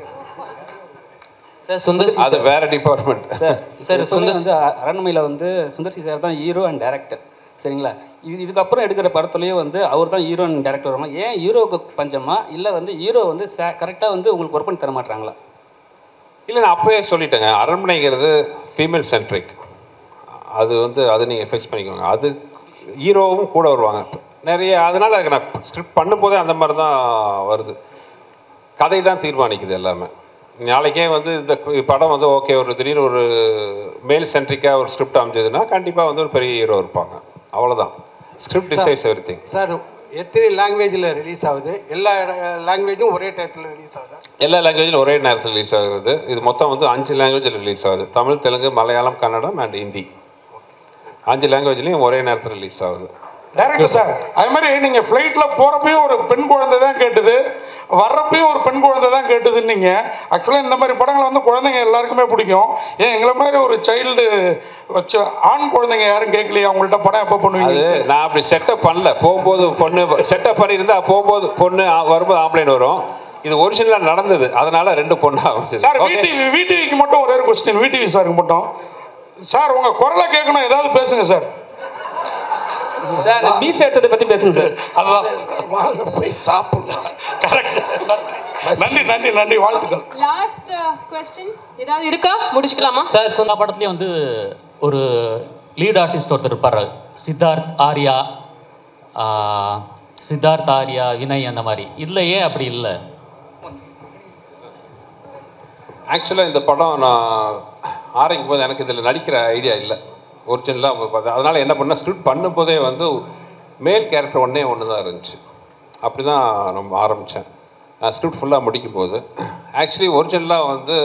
sir Sundar அது வேற டிபார்ட்மெண்ட் சார் சார் சுந்தர் வந்து அ- அரண்மனையில் வந்து சுந்தர்சி சார் தான் ஹீரோ அண்ட் டேரக்டர் சரிங்களா இது இதுக்கப்புறம் எடுக்கிற படத்துலேயும் வந்து அவர் தான் ஹீரோ அண்ட் டேரக்டர் வருவாங்க ஏன் ஹீரோவுக்கு பஞ்சமா இல்லை வந்து ஹீரோ வந்து கரெக்டாக வந்து உங்களுக்கு ஒர்க் பண்ணி தர மாட்டாங்களா இல்லை நான் அப்போவே சொல்லிட்டேங்க அரண்மனைங்கிறது ஃபீமேல் சென்ட்ரிக் அது வந்து அது நீங்கள் ஃபிக்ஸ் பண்ணிக்கோங்க அது ஹீரோவும் கூட வருவாங்க நிறைய அதனால் நான் ஸ்கிரிப்ட் பண்ணும்போதே அந்த மாதிரி தான் வருது கதை தான் தீர்மானிக்குது எல்லாமே நாளைக்கே வந்து இந்த கு- படம் வந்து ஓகே ஒரு திடீர்னு ஒரு மேல் சென்ட்ரிக்காக ஒரு ஸ்கிரிப்ட் அமைஞ்சதுன்னா கண்டிப்பாக வந்து ஒரு பெரிய ஹீரோ இருப்பாங்க அவ்வளோதான் script decides everything sir எத்தனை லாங்குவேஜில் ரிலீஸ் ஆகுது எல்லா லாங்குவேஜும் ஒரே டயத்தில் ரிலீஸ் ஆகுதா எல்லா லாங்குவேஜிலும் ஒரே நேரத்தில் ரிலீஸ் ஆகுது இது மொத்தம் வந்து அஞ்சு லாங்குவேஜில் ரிலீஸ் ஆகுது தமிழ் தெலுங்கு மலையாளம் கன்னடம் அண்ட் ஹிந்தி அஞ்சு லாங்குவேஜ்லேயும் ஒரே நேரத்தில் ரிலீஸ் ஆகுது டேரக்டர் சார் அது மாதிரி நீங்கள் ஃப்ளைட்டில் போகிறப்பையும் ஒரு பெண் குழந்தை தான் கேட்டுது வர்றப்பையும் ஒரு பெண் குழந்தை தான் கேட்டுதுன்னீங்க ஆக்சுவலாக இந்த மாதிரி படங்களை வந்து குழந்தைங்க எல்லாருக்குமே பிடிக்கும் ஏன் எங்களை மாதிரி ஒரு சைல்டு வச்ச ஆண் குழந்தைங்க யாரும் கேட்கலையா அவங்கள்ட்ட படம் எப்போ அது பண்ணுவீங்க நான் அப்படி செட்டப் பண்ணல போகும்போது பொண்ணு செட்டப் பண்ணியிருந்தா போகும்போது பொண்ணு ஆ- வரும்போது ஆம்பளைன் வரும் இது ஒரிஜினலாக நடந்தது அதனால ரெண்டு பொண்ணு அமைஞ்சது சார் Okay. விடிவி விடிவிக்கு மட்டும் ஒரே ஒரு கொஸ்டின் விடிவி சாருக்கு மட்டும் சார் உங்கள் குரலை கேட்கணும் ஏதாவது பேசுங்க சார் சார் பீஸ் எடுத்ததை பற்றி பேசுங்க சார் அதுதான் வாங்க போய் சாப்பிடலாம் கரெக்ட் நன்றி நன்றி நன்றி வாழ்த்துக்கள் லாஸ்ட் கொஸ்டின் ஏதாவது இருக்கா முடிச்சுக்கலாமா சார் சொன்ன படத்துலேயே வந்து ஒரு லீட் ஆர்டிஸ்ட் ஒருத்தர் இருப்பார் சித்தார்த் ஆர்யா ஆ, சித்தார்த் ஆர்யா வினய் அந்த மாதிரி இதில் ஏன் அப்படி இல்லை ஆக்சுவலாக இந்த படம் நான் ஆரம்பிக்கும் போது எனக்கு இதில் நடிக்கிற ஐடியா இல்லை ஒரிஜினலாக பார்த்தேன் அதனால் என்ன பண்ணேன் ஸ்கிரிப்ட் பண்ணும்போதே வந்து மேல் கேரக்டர் ஒன்றே ஒன்று தான் இருந்துச்சு அப்படி தான் நம்ம ஆரம்பித்தேன் நான் ஸ்கிரிப்ட் ஃபுல்லாக முடிக்கும் போது ஆக்சுவலி ஒரிஜினலாக வந்து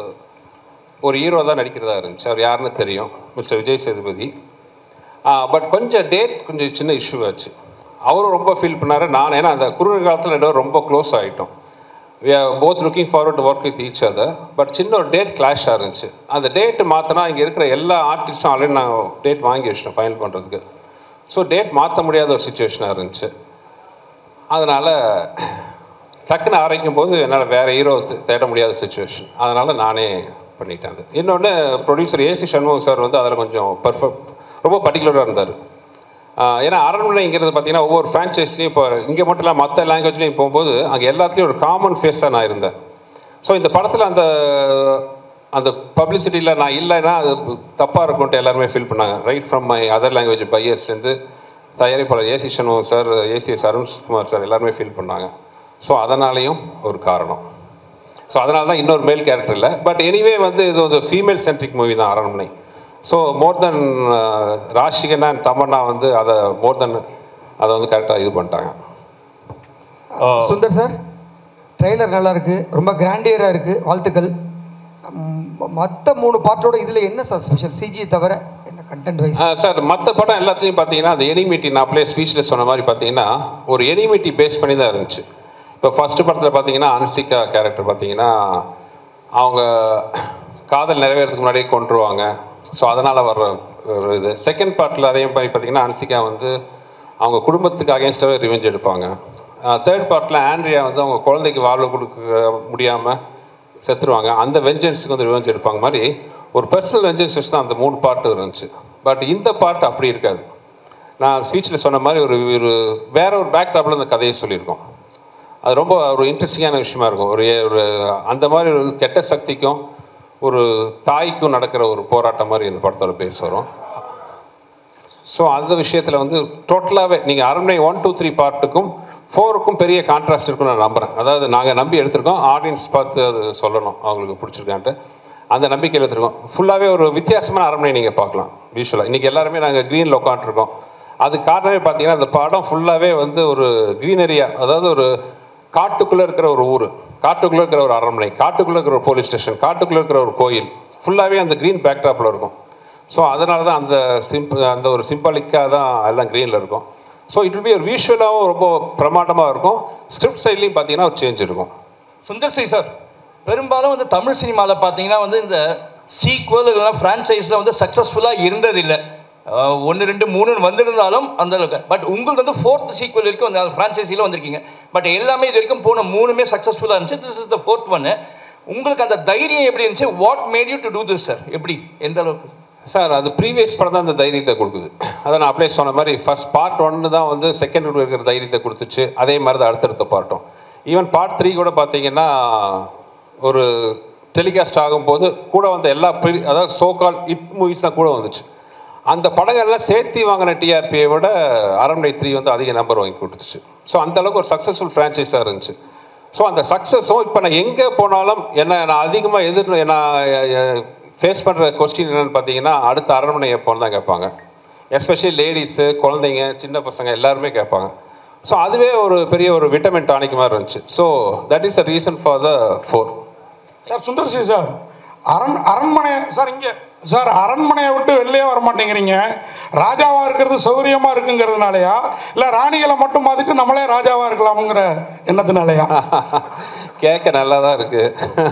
ஒரு ஹீரோ தான் நடிக்கிறதா இருந்துச்சு அவர் யாருன்னு தெரியும் மிஸ்டர் விஜய் சேதுபதி பட் கொஞ்சம் டேட் கொஞ்சம் சின்ன இஷ்யூ ஆச்சு அவரும் ரொம்ப ஃபீல் பண்ணார் நான் ஏன்னா அந்த குறுகிய காலத்தில் ரெண்டு பேரும் ரொம்ப க்ளோஸ் ஆகிட்டோம் we are both looking forward to work with each other but சின்ன ஒரு டேட் கிளாஷாக இருந்துச்சு அந்த டேட்டு மாற்றினா இங்கே இருக்கிற எல்லா ஆர்டிஸ்ட்டும் ஆல்ரெடி நான் டேட் வாங்கி வச்சிட்டேன் ஃபைனல் பண்ணுறதுக்கு ஸோ டேட் மாற்ற முடியாத ஒரு சுச்சுவேஷனாக இருந்துச்சு அதனால் டக்குன்னு ஆரம்பிக்கும் போது என்னால் வேறு ஹீரோ தேட முடியாத சுச்சுவேஷன் அதனால் நானே பண்ணிட்டேன் அது இன்னொன்று ப்ரொடியூசர் ஏசி சண்முகம் சார் வந்து அதில் கொஞ்சம் பர்ஃபெக்ட் ரொம்ப பர்டிகுலராக இருந்தார் ஆஹ் ஏன்னா அரண்மனைங்கிறது பார்த்தீங்கன்னா ஒவ்வொரு ஃப்ரான்ச்சைஸ்லையும் இப்போ இங்கே மட்டும் இல்லை மற்ற லாங்குவேஜ்லையும் போகும்போது அங்கே எல்லாத்துலேயும் ஒரு காமன் ஃபேஸாக நான் இருந்தேன் ஸோ இந்த படத்தில் அந்த அந்த பப்ளிசிட்டியில் நான் இல்லைன்னா அது தப்பாக இருக்கும்ட்டு எல்லாருமே ஃபீல் பண்ணாங்க right from my other language பையர்ஸ்லேருந்து தயாரிப்பாளர் AC Shanmugam sir ACS Arunkumar sir எல்லாருமே ஃபீல் பண்ணாங்க ஸோ அதனாலேயும் ஒரு காரணம் ஸோ அதனால தான் இன்னொரு மேல் கேரக்டர் இல்லை பட் எனிவே வந்து இது ஒரு ஃபீமேல் சென்ட்ரிக் மூவி தான் Aranmanai so more then Rashi Khanna and Tamanna வந்து அதை மோர் தென் அதை வந்து கரெக்டாக இது பண்ணிட்டாங்க சுந்தர் சார் ட்ரெய்லர் நல்லா இருக்கு ரொம்ப கிராண்டியராக இருக்கு வாழ்த்துக்கள் மற்ற மூணு பார்ட்டோட இதில் என்ன சார் ஸ்பெஷல் சிஜி தவிர என்ன கண்டென்ட் வைஸ் சார் மற்ற படம் எல்லாத்துலேயும் பார்த்தீங்கன்னா அந்த எனிமிட்டி நான் அப்படியே ஸ்பீச்சில் சொன்ன மாதிரி பார்த்தீங்கன்னா ஒரு எனிமிட்டி பேஸ் பண்ணி தான் இருந்துச்சு இப்போ ஃபஸ்ட்டு படத்தில் பார்த்தீங்கன்னா அன்சிகா கேரக்டர் பார்த்தீங்கன்னா அவங்க காதல் நிறைவேறதுக்கு முன்னாடியே கொண்டுருவாங்க ஸோ அதனால் வர்ற ஒரு இது செகண்ட் பார்ட்டில் அதே மாதிரி பார்த்தீங்கன்னா அன்சிகா வந்து அவங்க குடும்பத்துக்கு அகேன்ஸ்டாகவே ரிவெஞ்ச் எடுப்பாங்க தேர்ட் பார்ட்டில் ஆண்ட்ரியா வந்து அவங்க குழந்தைக்கு வாழ்வு கொடுக்க முடியாமல் செத்துருவாங்க அந்த வெஞ்சன்ஸுக்கு வந்து ரிவெஞ்ச் எடுப்பாங்க மாதிரி ஒரு பர்சனல் வெஞ்சன்ஸ் வச்சு தான் அந்த மூணு பார்ட் இருந்துச்சு பட் இந்த பார்ட் அப்படி இருக்காது நான் ஸ்பீச்சில் சொன்ன மாதிரி ஒரு ஒரு வேற ஒரு பேக் டாப்பில் இந்த கதையை சொல்லியிருக்கோம் அது ரொம்ப ஒரு இன்ட்ரெஸ்டிங்கான விஷயமா இருக்கும் ஒரு ஒரு அந்த மாதிரி ஒரு கெட்ட சக்திக்கும் ஒரு தாய்க்கும் நடக்கிற ஒரு போராட்டம் மாதிரி இந்த படத்தோட பேஸ் வரும் ஸோ அந்த விஷயத்தில் வந்து டோட்டலாகவே நீங்கள் அரண்மனை ஒன் டூ த்ரீ பார்ட்டுக்கும் ஃபோருக்கும் பெரிய கான்ட்ராஸ்ட் இருக்குன்னு நான் நம்புகிறேன் அதாவது நாங்கள் நம்பி எடுத்திருக்கோம் ஆடியன்ஸ் பார்த்து அது சொல்லணும் அவங்களுக்கு பிடிச்சிருக்கான்ட்டு அந்த நம்பிக்கையில் எடுத்திருக்கோம் ஃபுல்லாகவே ஒரு வித்தியாசமான அரண்மனை நீங்கள் பார்க்கலாம் விஷுவலாக இன்றைக்கி எல்லாருமே நாங்கள் க்ரீனில் உட்காந்துருக்கோம் அது காரணமே பார்த்தீங்கன்னா அந்த படம் ஃபுல்லாகவே வந்து ஒரு க்ரீனரியா அதாவது ஒரு காட்டுக்குள்ளே இருக்கிற ஒரு ஊர் காட்டுக்குள்ளே இருக்கிற ஒரு அரண்மனை காட்டுக்குள்ளே இருக்கிற ஒரு போலீஸ் ஸ்டேஷன் காட்டுக்குள்ளே இருக்கிற ஒரு கோயில் ஃபுல்லாகவே அந்த க்ரீன் பேக்ட்ராப்பில் இருக்கும் ஸோ அதனால தான் அந்த சிம்பிள் அந்த ஒரு சிம்பாலிக்காக தான் எல்லாம் க்ரீனில் இருக்கும் ஸோ இட் வில் பி ஒரு விஷுவலாகவும் ரொம்ப பிரமாண்டமாக இருக்கும் ஸ்கிரிப்ட் சைட்லையும் பார்த்தீங்கன்னா ஒரு சேஞ்ச் இருக்கும் சுந்தர் சி சார் பெரும்பாலும் வந்து தமிழ் சினிமாவில் பார்த்தீங்கன்னா வந்து இந்த சீக்வல் இல்லைனா ஃப்ரான்ச்சைஸில் வந்து சக்ஸஸ்ஃபுல்லாக இருந்ததில்லை ஒன்று ரெண்டு மூணுன்னு வந்திருந்தாலும் அந்த அளவுக்கு பட் உங்களுக்கு வந்து ஃபோர்த் சீக்வல் வரைக்கும் அந்த ஃப்ரான்ச்சைஸியில் வந்திருக்கீங்க பட் எல்லாமே இது வரைக்கும் போன மூணுமே சக்ஸஸ்ஃபுல்லாக இருந்துச்சு திஸ் இஸ் த ஃபோர்த் ஒன்று உங்களுக்கு அந்த தைரியம் எப்படி இருந்துச்சு what made you to do this sir எப்படி எந்த அளவுக்கு சார் அது ப்ரீவியஸ் படம் தான் அந்த தைரியத்தை கொடுக்குது அதை நான் அப்படியே சொன்ன மாதிரி ஃபர்ஸ்ட் பார்ட் ஒன்று தான் வந்து செகண்ட் இருக்கிற தைரியத்தை கொடுத்துச்சு அதே மாதிரி தான் அடுத்தடுத்த பார்ட்டும் ஈவன் பார்ட் த்ரீ கூட பார்த்தீங்கன்னா ஒரு டெலிகாஸ்ட் ஆகும்போது கூட வந்த எல்லா ப்ரீ அதாவது சோகால் இட் மூவிஸ் தான் கூட வந்துச்சு அந்த படங்கள்லாம் சேர்த்து வாங்கின டிஆர்பியை விட அரண்மனை த்ரீ வந்து அதிக நம்பர் வாங்கி கொடுத்துச்சு ஸோ அந்த அளவுக்கு ஒரு சக்ஸஸ்ஃபுல் ஃப்ரான்ச்சைஸாக இருந்துச்சு ஸோ அந்த சக்ஸஸும் இப்போ நான் எங்கே போனாலும் என்ன நான் அதிகமாக எதிர் நான் ஃபேஸ் பண்ணுற கொஸ்டின் என்னென்னு பார்த்தீங்கன்னா அடுத்த அரண்மனை எப்போன்னு தான் கேட்பாங்க எஸ்பெஷலி லேடிஸு குழந்தைங்க சின்ன பசங்க எல்லாருமே கேட்பாங்க ஸோ அதுவே ஒரு பெரிய ஒரு விட்டமின் டானிக் மாதிரி இருந்துச்சு so that is the reason for the four sir Sundar C sir அரண் அரண்மனை சார் இங்கே சார் அரண்மனையை விட்டு வெளியே வர மாட்டேங்கிறீங்க ராஜாவாக இருக்கிறது சௌகரியமாக இருக்குங்கிறதுனாலயா இல்லை ராணிகளை மட்டும் பார்த்துட்டு நம்மளே ராஜாவாக இருக்கலாமுங்கிற எண்ணத்தினாலயா கேட்க நல்லா தான் இருக்குது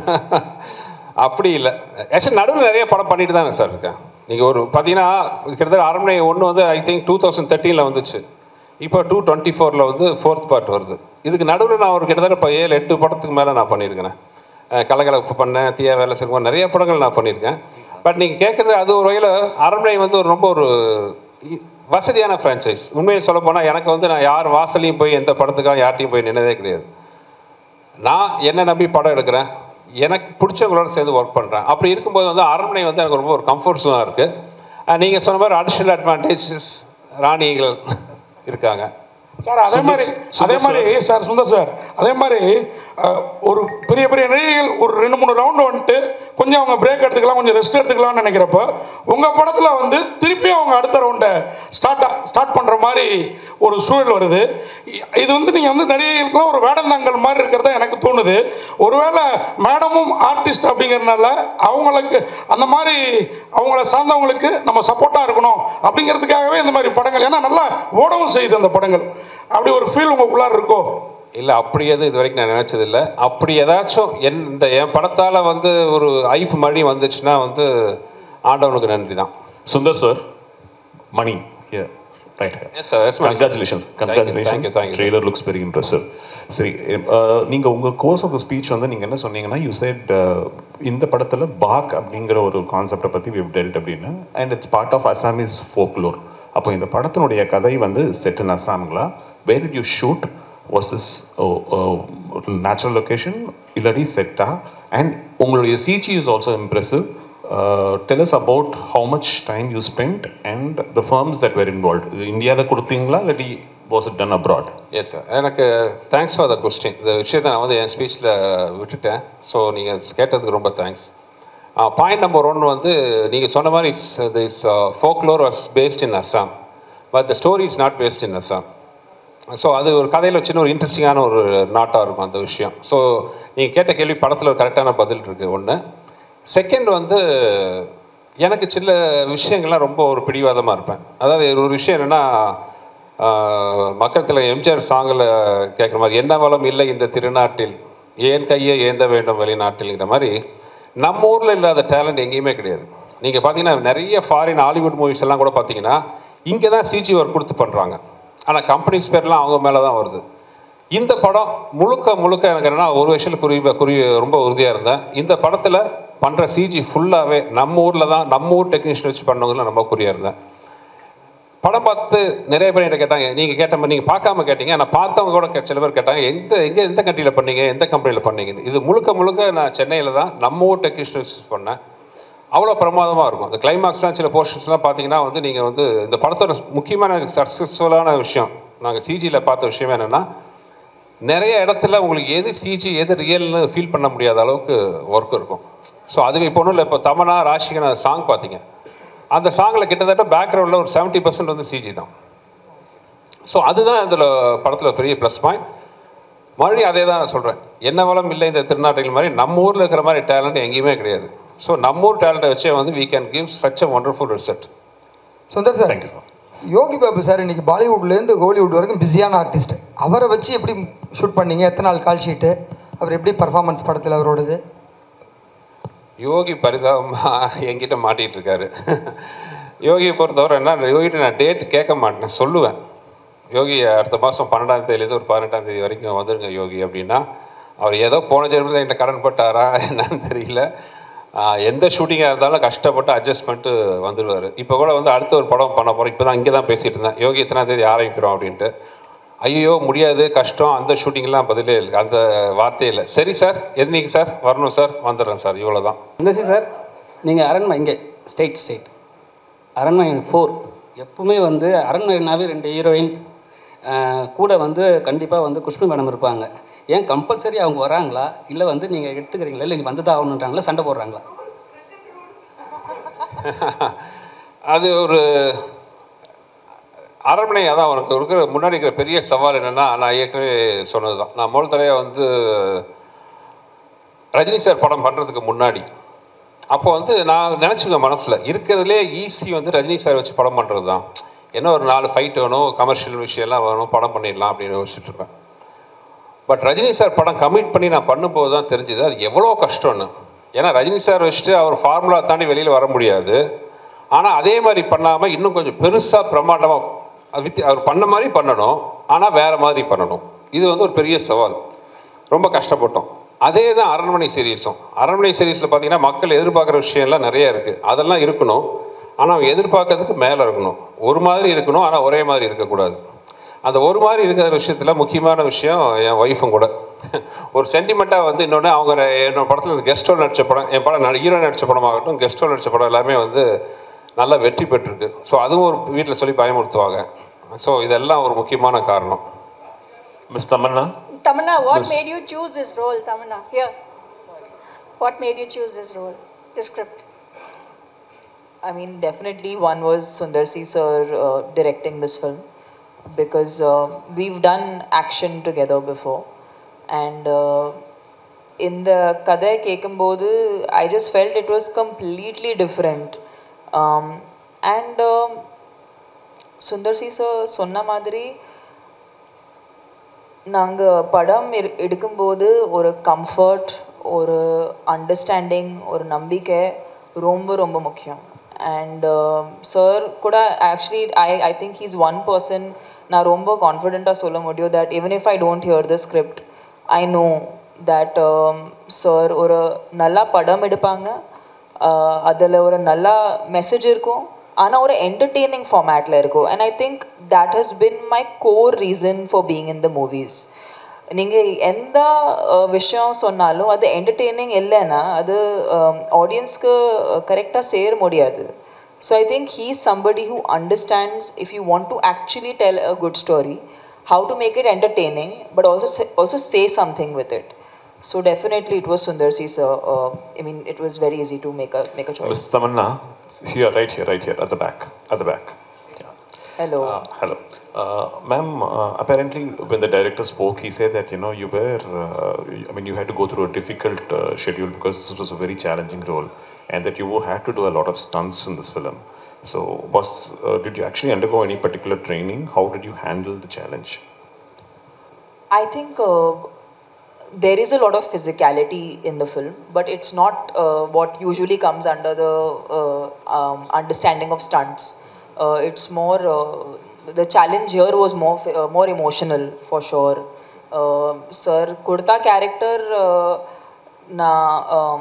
அப்படி இல்லை ஆக்சுவலி நடுவில் நிறைய படம் பண்ணிட்டு தானே சார் இருக்கேன் நீங்கள் ஒரு பார்த்தீங்கன்னா கிட்டத்தட்ட அரண்மனை ஒன்று வந்து ஐ திங்க் டூ தௌசண்ட் தேர்ட்டீனில் வந்துச்சு இப்போ டூ டுவெண்ட்டி ஃபோரில் வந்து ஃபோர்த் பார்ட் வருது இதுக்கு நடுவில் நான் ஒரு கிட்டத்தட்ட இப்போ ஏழு எட்டு படத்துக்கு மேலே நான் பண்ணியிருக்கிறேன் அஹ் கலகலப்பு பண்ணேன் தீயா வேலை செய்வோம் நிறைய படங்கள் நான் பண்ணியிருக்கேன் பட் நீங்கள் கேட்குறது அது ஒரு வகையில் அரண்மனை வந்து ஒரு ரொம்ப ஒரு இ- வசதியான ஃப்ரான்ச்சைஸ் உண்மையை சொல்ல போனால் எனக்கு வந்து நான் யார் வாசலையும் போய் எந்த படத்துக்காக யார்ட்டையும் போய் நின்னதே கிடையாது நான் என்ன நம்பி படம் எடுக்கிறேன் எனக்கு பிடிச்சவங்களோட சேர்ந்து ஒர்க் பண்ணுறேன் அப்படி இருக்கும்போது வந்து அரண்மனை வந்து எனக்கு ரொம்ப ஒரு கம்ஃபர்ட் ஜோனாக இருக்குது நீங்கள் சொன்ன மாதிரி அடிஷ்னல் அட்வான்டேஜஸ் ராணிகள் இருக்காங்க சார் அதே மாதிரி அதே மாதிரி சார் சுந்தர் சார் அதே மாதிரி அஹ், ஒரு பெரிய பெரிய நடிகைகள் ஒரு ரெண்டு மூணு ரவுண்டு வந்துட்டு கொஞ்சம் அவங்க பிரேக் எடுத்துக்கலாம் கொஞ்சம் ரெஸ்ட் எடுத்துக்கலாம்னு நினைக்கிறப்ப உங்கள் படத்தில் வந்து திருப்பி அவங்க அடுத்த ரவுண்டை ஸ்டார்ட் ஸ்டார்ட் பண்ணுற மாதிரி ஒரு சூழல் வருது இ- இது வந்து நீங்கள் வந்து நடிகைகளுக்குலாம் ஒரு வேடந்தாங்கல் மாதிரி இருக்கிறதா எனக்கு தோணுது ஒருவேளை மேடமும் ஆர்டிஸ்ட் அப்படிங்கிறதுனால அவங்களுக்கு அந்த மாதிரி அவங்கள சார்ந்தவங்களுக்கு நம்ம சப்போர்ட்டாக இருக்கணும் அப்படிங்கிறதுக்காகவே இந்த மாதிரி படங்கள் ஏன்னா நல்லா ஓடவும் செய்யுது அந்த படங்கள் அப்படி ஒரு ஃபீல் உங்களுக்குள்ளார இருக்கோ இல்லை அப்படி எதுவும் இது வரைக்கும் நான் நினச்சதில்லை அப்படி ஏதாச்சும் என் இந்த என் படத்தால் வந்து ஒரு ஐப்பு மழை வந்துச்சுன்னா வந்து ஆண்டவனுக்கு நன்றி தான் சுந்தர் சார் மணி here right here Yes, sir. Yes, ma'am. congratulations Thank you, congratulations thank you, thank you. trailer looks very impressive சரி அஹ், நீங்க உங்க கோர்ஸ் ஆஃப் த ஸ்பீச் வந்து நீங்க என்ன சொன்னீங்கன்னா யூ said uh, இந்த படத்துல பாக் அப்படிங்கிற ஒரு கான்செப்டை பத்தி we've dealt அப்படின்னு and it's part of Assamese folklore அப்போ இந்த படத்தினுடைய கதை வந்து செட் இன் அசாம்களா where did you shoot was is natural location இல்லாட்டி செட்டா அண்ட் உங்களுடைய CG is also impressive tell us about how much time you spent and the firms that were involved இது இந்தியாவில் கொடுத்தீங்களா இல்லாட்டி was it done abroad yes sir எனக்கு தேங்க்ஸ் ஃபார் த கொஸ்டின் இந்த விஷயத்தை நான் வந்து என் ஸ்பீச்சில் விட்டுட்டேன் ஸோ நீங்கள் கேட்டதுக்கு ரொம்ப தேங்க்ஸ் பாயிண்ட் நம்பர் ஒன் வந்து நீங்கள் சொன்ன மாதிரி this folklore was based in Assam but the story is not based in Assam so அது ஒரு கதையில் சின்ன ஒரு இன்ட்ரெஸ்டிங்கான ஒரு நாட்டாக இருக்கும் அந்த விஷயம் ஸோ நீங்கள் கேட்ட கேள்வி படத்தில் ஒரு கரெக்டான பதில் இருக்குது ஒன்று செகண்ட் வந்து எனக்கு சில விஷயங்கள்லாம் ரொம்ப ஒரு பிடிவாதமாக இருப்பேன் அதாவது ஒரு விஷயம் என்னென்னா மக்கள் தலைவர் எம்ஜிஆர் சாங்கில் கேட்குற மாதிரி என்ன வளம் இல்லை இந்த திருநாட்டில் ஏன் கையை ஏந்த வேண்டும் வெளிநாட்டில்ங்கிற மாதிரி நம்ம ஊரில் இல்லாத டேலண்ட் எங்கேயுமே கிடையாது நீங்கள் பார்த்தீங்கன்னா நிறைய ஃபாரின் ஹாலிவுட் மூவிஸ் எல்லாம் கூட பார்த்தீங்கன்னா இங்கே தான் சிஜி ஒர்க் கொடுத்து பண்ணுறாங்க ஆனால் கம்பெனிஸ் பேர்லாம் அவங்க மேலே தான் வருது இந்த படம் முழுக்க முழுக்க எனக்கு என்னன்னா ஒரு விஷயம் குறி குறி ரொம்ப உறுதியாக இருந்தேன் இந்த படத்தில் பண்ணுற சிஜி ஃபுல்லாகவே நம்ம ஊரில் தான் நம்ம ஊர் டெக்னீஷியன் வச்சு பண்ணவங்கள நம்ம குறியாக இருந்தேன் படம் பார்த்து நிறைய பேர் என்கிட்ட கேட்டாங்க நீங்கள் கேட்ட மாதிரி நீங்கள் பார்க்காம கேட்டீங்க நான் பார்த்தவங்க கூட கே- சில பேர் கேட்டாங்க எந்த எங்கே எந்த கண்ட்ரியில் பண்ணீங்க எந்த கம்பெனியில் பண்ணீங்கன்னு இது முழுக்க முழுக்க நான் சென்னையில் தான் நம்ம ஊர் டெக்னீஷியன்ஸ் பண்ணேன் அவ்வளோ பிரமாதமாக இருக்கும் இந்த கிளைமாக்ஸ்லாம் சில போர்ஷன்ஸ்லாம் பார்த்தீங்கன்னா வந்து நீங்கள் வந்து இந்த படத்தோட முக்கியமான சக்ஸஸ்ஃபுல்லான விஷயம் நாங்கள் சிஜியில் பார்த்த விஷயம் என்னென்னா நிறைய இடத்துல உங்களுக்கு எது சிஜி எது ரியல்னு ஃபீல் பண்ண முடியாத அளவுக்கு ஒர்க் இருக்கும் ஸோ அதுவே இப்போ ஒன்றும் இல்லை இப்போ தமனா ராஷிகனா சாங் பார்த்தீங்க அந்த சாங்கில் கிட்டத்தட்ட பேக்ரவுண்டில் ஒரு 70% பர்சன்ட் வந்து சிஜி தான் ஸோ அதுதான் இதில் படத்தில் பெரிய ப்ளஸ் பாயிண்ட் மறுபடியும் அதே தான் நான் சொல்கிறேன் என்ன வளம் இல்லை இந்த திருநாட்டில் மாதிரி நம்ம ஊரில் இருக்கிற மாதிரி டேலண்ட் எங்கேயுமே கிடையாது ஸோ நம்ம ஊர் டேலண்ட்டை வச்சே வந்து we can give such a wonderful result Sundar sir Yogi Babu sir இன்னைக்கு பாலிவுட்லேருந்து ஹாலிவுட் வரைக்கும் பிஸியான ஆர்டிஸ்ட் அவரை வச்சு எப்படி ஷூட் பண்ணீங்க எத்தனை நாள் கால் ஷீட்டு அவர் எப்படி பர்ஃபார்மன்ஸ் படத்தில் அவரோடது யோகி பரிதாபமாக என்கிட்ட மாட்டிகிட்டு இருக்காரு யோகியை பொறுத்தவரை என்ன யோகிட்ட நான் டேட் கேட்க மாட்டேன் சொல்லுவேன் யோகி அடுத்த மாதம் பன்னெண்டாம் தேதியிலேருந்து ஒரு பதினெட்டாம் தேதி வரைக்கும் வந்துருங்க யோகி அப்படின்னா அவர் ஏதோ போன ஜென்மத்தில் என்கிட்ட கடன் பட்டாரா என்னன்னு தெரியல ஆஹ் எந்த ஷூட்டிங்காக இருந்தாலும் கஷ்டப்பட்டு அட்ஜஸ்ட் பண்ணிட்டு வந்துடுவார் இப்போ கூட வந்து அடுத்த ஒரு படம் பண்ண போகிறோம் இப்போ தான் இங்கே தான் பேசிகிட்டு இருந்தேன் யோகி எத்தனாம் தேதி ஆரம்பிக்கிறோம் அப்படின்ட்டு ஐயோ முடியாது கஷ்டம் அந்த ஷூட்டிங்லாம் பதிலே இல்லை அந்த வார்த்தையே இல்லை சரி சார் எதுனிக்கு சார் வரணும் சார் வந்துடுறேன் சார் இவ்வளோ தான் சுந்தர்சி சார் நீங்கள் அரண்மனை இங்கே ஸ்டேட் ஸ்டேட் அரண்மனை ஃபோர் எப்பவுமே வந்து அரண்மனைனாவே ரெண்டு ஹீரோயின் கூட வந்து கண்டிப்பாக வந்து குஷ்பு மேடம் இருப்பாங்க ஏன் கம்பல்சரி அவங்க வராங்களா இல்லை வந்து நீங்கள் எடுத்துக்கிறீங்களா இல்லை நீங்கள் வந்து தான் ஆகணுன்றாங்களா சண்டை போடுறாங்களா அது ஒரு அரண்மனை அதான் உனக்கு இருக்கிற முன்னாடி இருக்கிற பெரிய சவால் என்னென்னா நான் ஏற்கனவே சொன்னது தான் நான் முதல் தடவை வந்து ரஜினி சார் படம் பண்ணுறதுக்கு முன்னாடி அப்போ வந்து நான் நினச்சிக்குவேன் மனசில் இருக்கிறதுலே ஈஸி வந்து ரஜினி சார் வச்சு படம் பண்ணுறது தான் என்ன ஒரு நாலு ஃபைட் வேணும் கமர்ஷியல் விஷயம்லாம் வேணும் படம் பண்ணிடலாம் அப்படின்னு யோசிச்சுட்டு இருப்பேன் பட் ரஜினி சார் படம் கமிட் பண்ணி நான் பண்ணும்போது தான் தெரிஞ்சுது அது எவ்வளோ கஷ்டம்னு ஏன்னா ரஜினி சார் வச்சுட்டு அவர் ஃபார்முலா தாண்டி வெளியில் வர முடியாது ஆனால் அதே மாதிரி பண்ணாமல் இன்னும் கொஞ்சம் பெருசாக பிரம்மாண்டமாக வித் அவர் பண்ண மாதிரி பண்ணணும் ஆனால் வேறு மாதிரி பண்ணணும் இது வந்து ஒரு பெரிய சவால் ரொம்ப கஷ்டப்பட்டோம் அதே தான் அரண்மனை சீரீஸும் அரண்மனை சீரீஸில் பார்த்தீங்கன்னா மக்கள் எதிர்பார்க்குற விஷயம்லாம் நிறைய இருக்குது அதெல்லாம் இருக்கணும் ஆனால் அவங்க எதிர்பார்க்கறதுக்கு மேலே இருக்கணும் ஒரு மாதிரி இருக்கணும் ஆனால் ஒரே மாதிரி இருக்கக்கூடாது அந்த ஒரு மாதிரி இருக்கிற விஷயத்தில் முக்கியமான விஷயம் என் ஒய்ஃபும் கூட ஒரு சென்டிமெண்ட்டாக வந்து இன்னொன்று அவங்க என்னோட படத்தில் இந்த கெஸ்ட் ரோல் நடித்த படம் என் படம் ஹீரோ நடித்த படமாகட்டும் கெஸ்ட் ரோல் நடித்த படம் எல்லாமே வந்து நல்லா வெற்றி பெற்றிருக்கு ஸோ அதுவும் ஒரு வீட்டில் சொல்லி பயமுறுத்துவாங்க ஸோ இதெல்லாம் ஒரு முக்கியமான காரணம் miss Tamanna Tamanna, what Miss- made you choose this role, Tamanna? Here. What made you choose this role, this script? I mean, definitely one was Sundar C sir uh, directing this film because uh, we've done action together before. And uh, in the Kadai Kekambodu, I just felt it was completely different. Um, and um, Sundar C sir சொன்ன மாதிரி நாங்கள் படம் எடு- எடுக்கும்போது ஒரு கம்ஃபர்ட் ஒரு அண்டர்ஸ்டாண்டிங் ஒரு நம்பிக்கை ரொம்ப ரொம்ப முக்கியம் அண்ட் சார் கூட actually I I think he's one person நான் ரொம்ப கான்ஃபிடெண்ட்டாக சொல்ல முடியும் that even if I don't hear the script I know that sir ஒரு நல்லா படம் எடுப்பாங்க அதில் ஒரு நல்ல மெசேஜ் இருக்கும் ஆனால் ஒரு என்டர்டெய்னிங் ஃபார்மேட்டில் இருக்கும் and I think that has been my core reason for being in the movies நீங்கள் எந்த அஹ், விஷயம் சொன்னாலும் அது என்டர்டெய்னிங் இல்லைன்னா அது ஆடியன்ஸ்க்கு கரெக்டாக சேர முடியாது so I think he somebody who understands if you want to actually tell a good story how to make it entertaining, but also say, also say something with it. So definitely, it was Sundar C sir. Uh, I mean, it was very easy to make a make a choice. Miss Tamanna, here, right here, right here, at the back, at the back. Hello. Uh, hello. Uh, ma'am, uh, apparently when the director spoke, he said that, you know, you were, uh, I mean, you had to go through a difficult uh, schedule because this was a very challenging role and that you had to do a lot of stunts in this film. So was, uh, did you actually undergo any particular training? How did you handle the challenge? I think uh, there is a lot of physicality in the film, but it's not uh, what usually comes under the uh, um, understanding of stunts. Uh, it's more uh, the challenge here was more f- uh, more emotional for sure. Uh, sir, Kurta character uh, na um,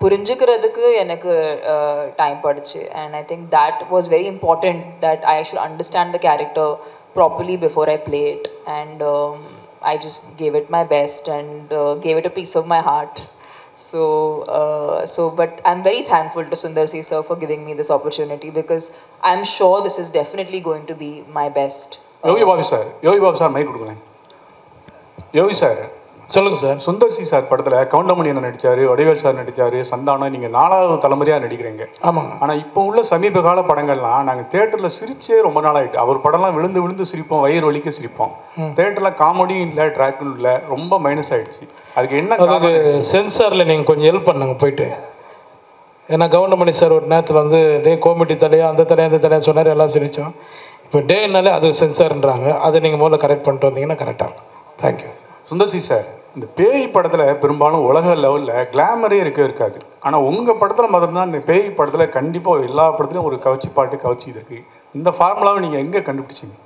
புரிஞ்சுக்கிறதுக்கு எனக்கு டைம் படுச்சு and I think that was very important that I should understand the character properly before I play it and I just gave it my best and gave it a piece of my heart So, uh, so, but I'm very thankful to Sundar C sir for giving me this opportunity because I'm sure this is definitely going to be my best. Yogi Babu sir Yogi Babu sir mike கொடுக்குறேன் யோகி சார் சொல்லுங்க சார் சுந்தர் சி சார் படத்தில் கவுண்டமணி என்ன நடிச்சாரு வடிவேல் சார் நடிச்சாரு சந்தானம் நீங்கள் நாலாவது தலைமுறையாக நடிக்கிறீங்க ஆமாங்க ஆனால் இப்போ உள்ள சமீப கால படங்கள்லாம் நாங்கள் தேட்டரில் சிரிச்சே ரொம்ப நாள் ஆயிட்டு அவர் படம்லாம் விழுந்து விழுந்து சிரிப்போம் வயிறு வலிக்க சிரிப்போம் ம். தேட்டரில் காமெடியும் இல்லை ட்ராக்கும் இல்லை ரொம்ப மைனஸ் ஆயிடுச்சு அதுக்கு என்ன அதுக்கு காரணம்? சென்சாரில் நீங்கள் கொஞ்சம் ஹெல்ப் பண்ணுங்க போயிட்டு ஏன்னா கவுண்டமணி சார் ஒரு நேரத்தில் வந்து டே கோமிட்டி தலையா அந்த தலையா அந்த தலையா சொன்னார் எல்லாம் சிரித்தோம் இப்போ டேனாலே அது சென்சார்ன்றாங்க அதை நீங்கள் முதல்ல கரெக்ட் பண்ணிட்டு வந்தீங்கன்னா கரெக்டாக இருக்கும் தேங்க்யூ சுந்தர் சி சார் இந்த பேய் படத்தில் பெரும்பாலும் உலக லெவலில் கிளாமரே இருக்க இருக்காது ஆனால் உங்கள் படத்தில் மட்டும்தான் இந்த பேய் படத்தில் கண்டிப்பாக எல்லா படத்துலையும் ஒரு கவச்சி பாட்டு கவச்சி இருக்கு இந்த ஃபார்முலாவை நீங்கள் எங்கே கண்டுபிடிச்சீங்க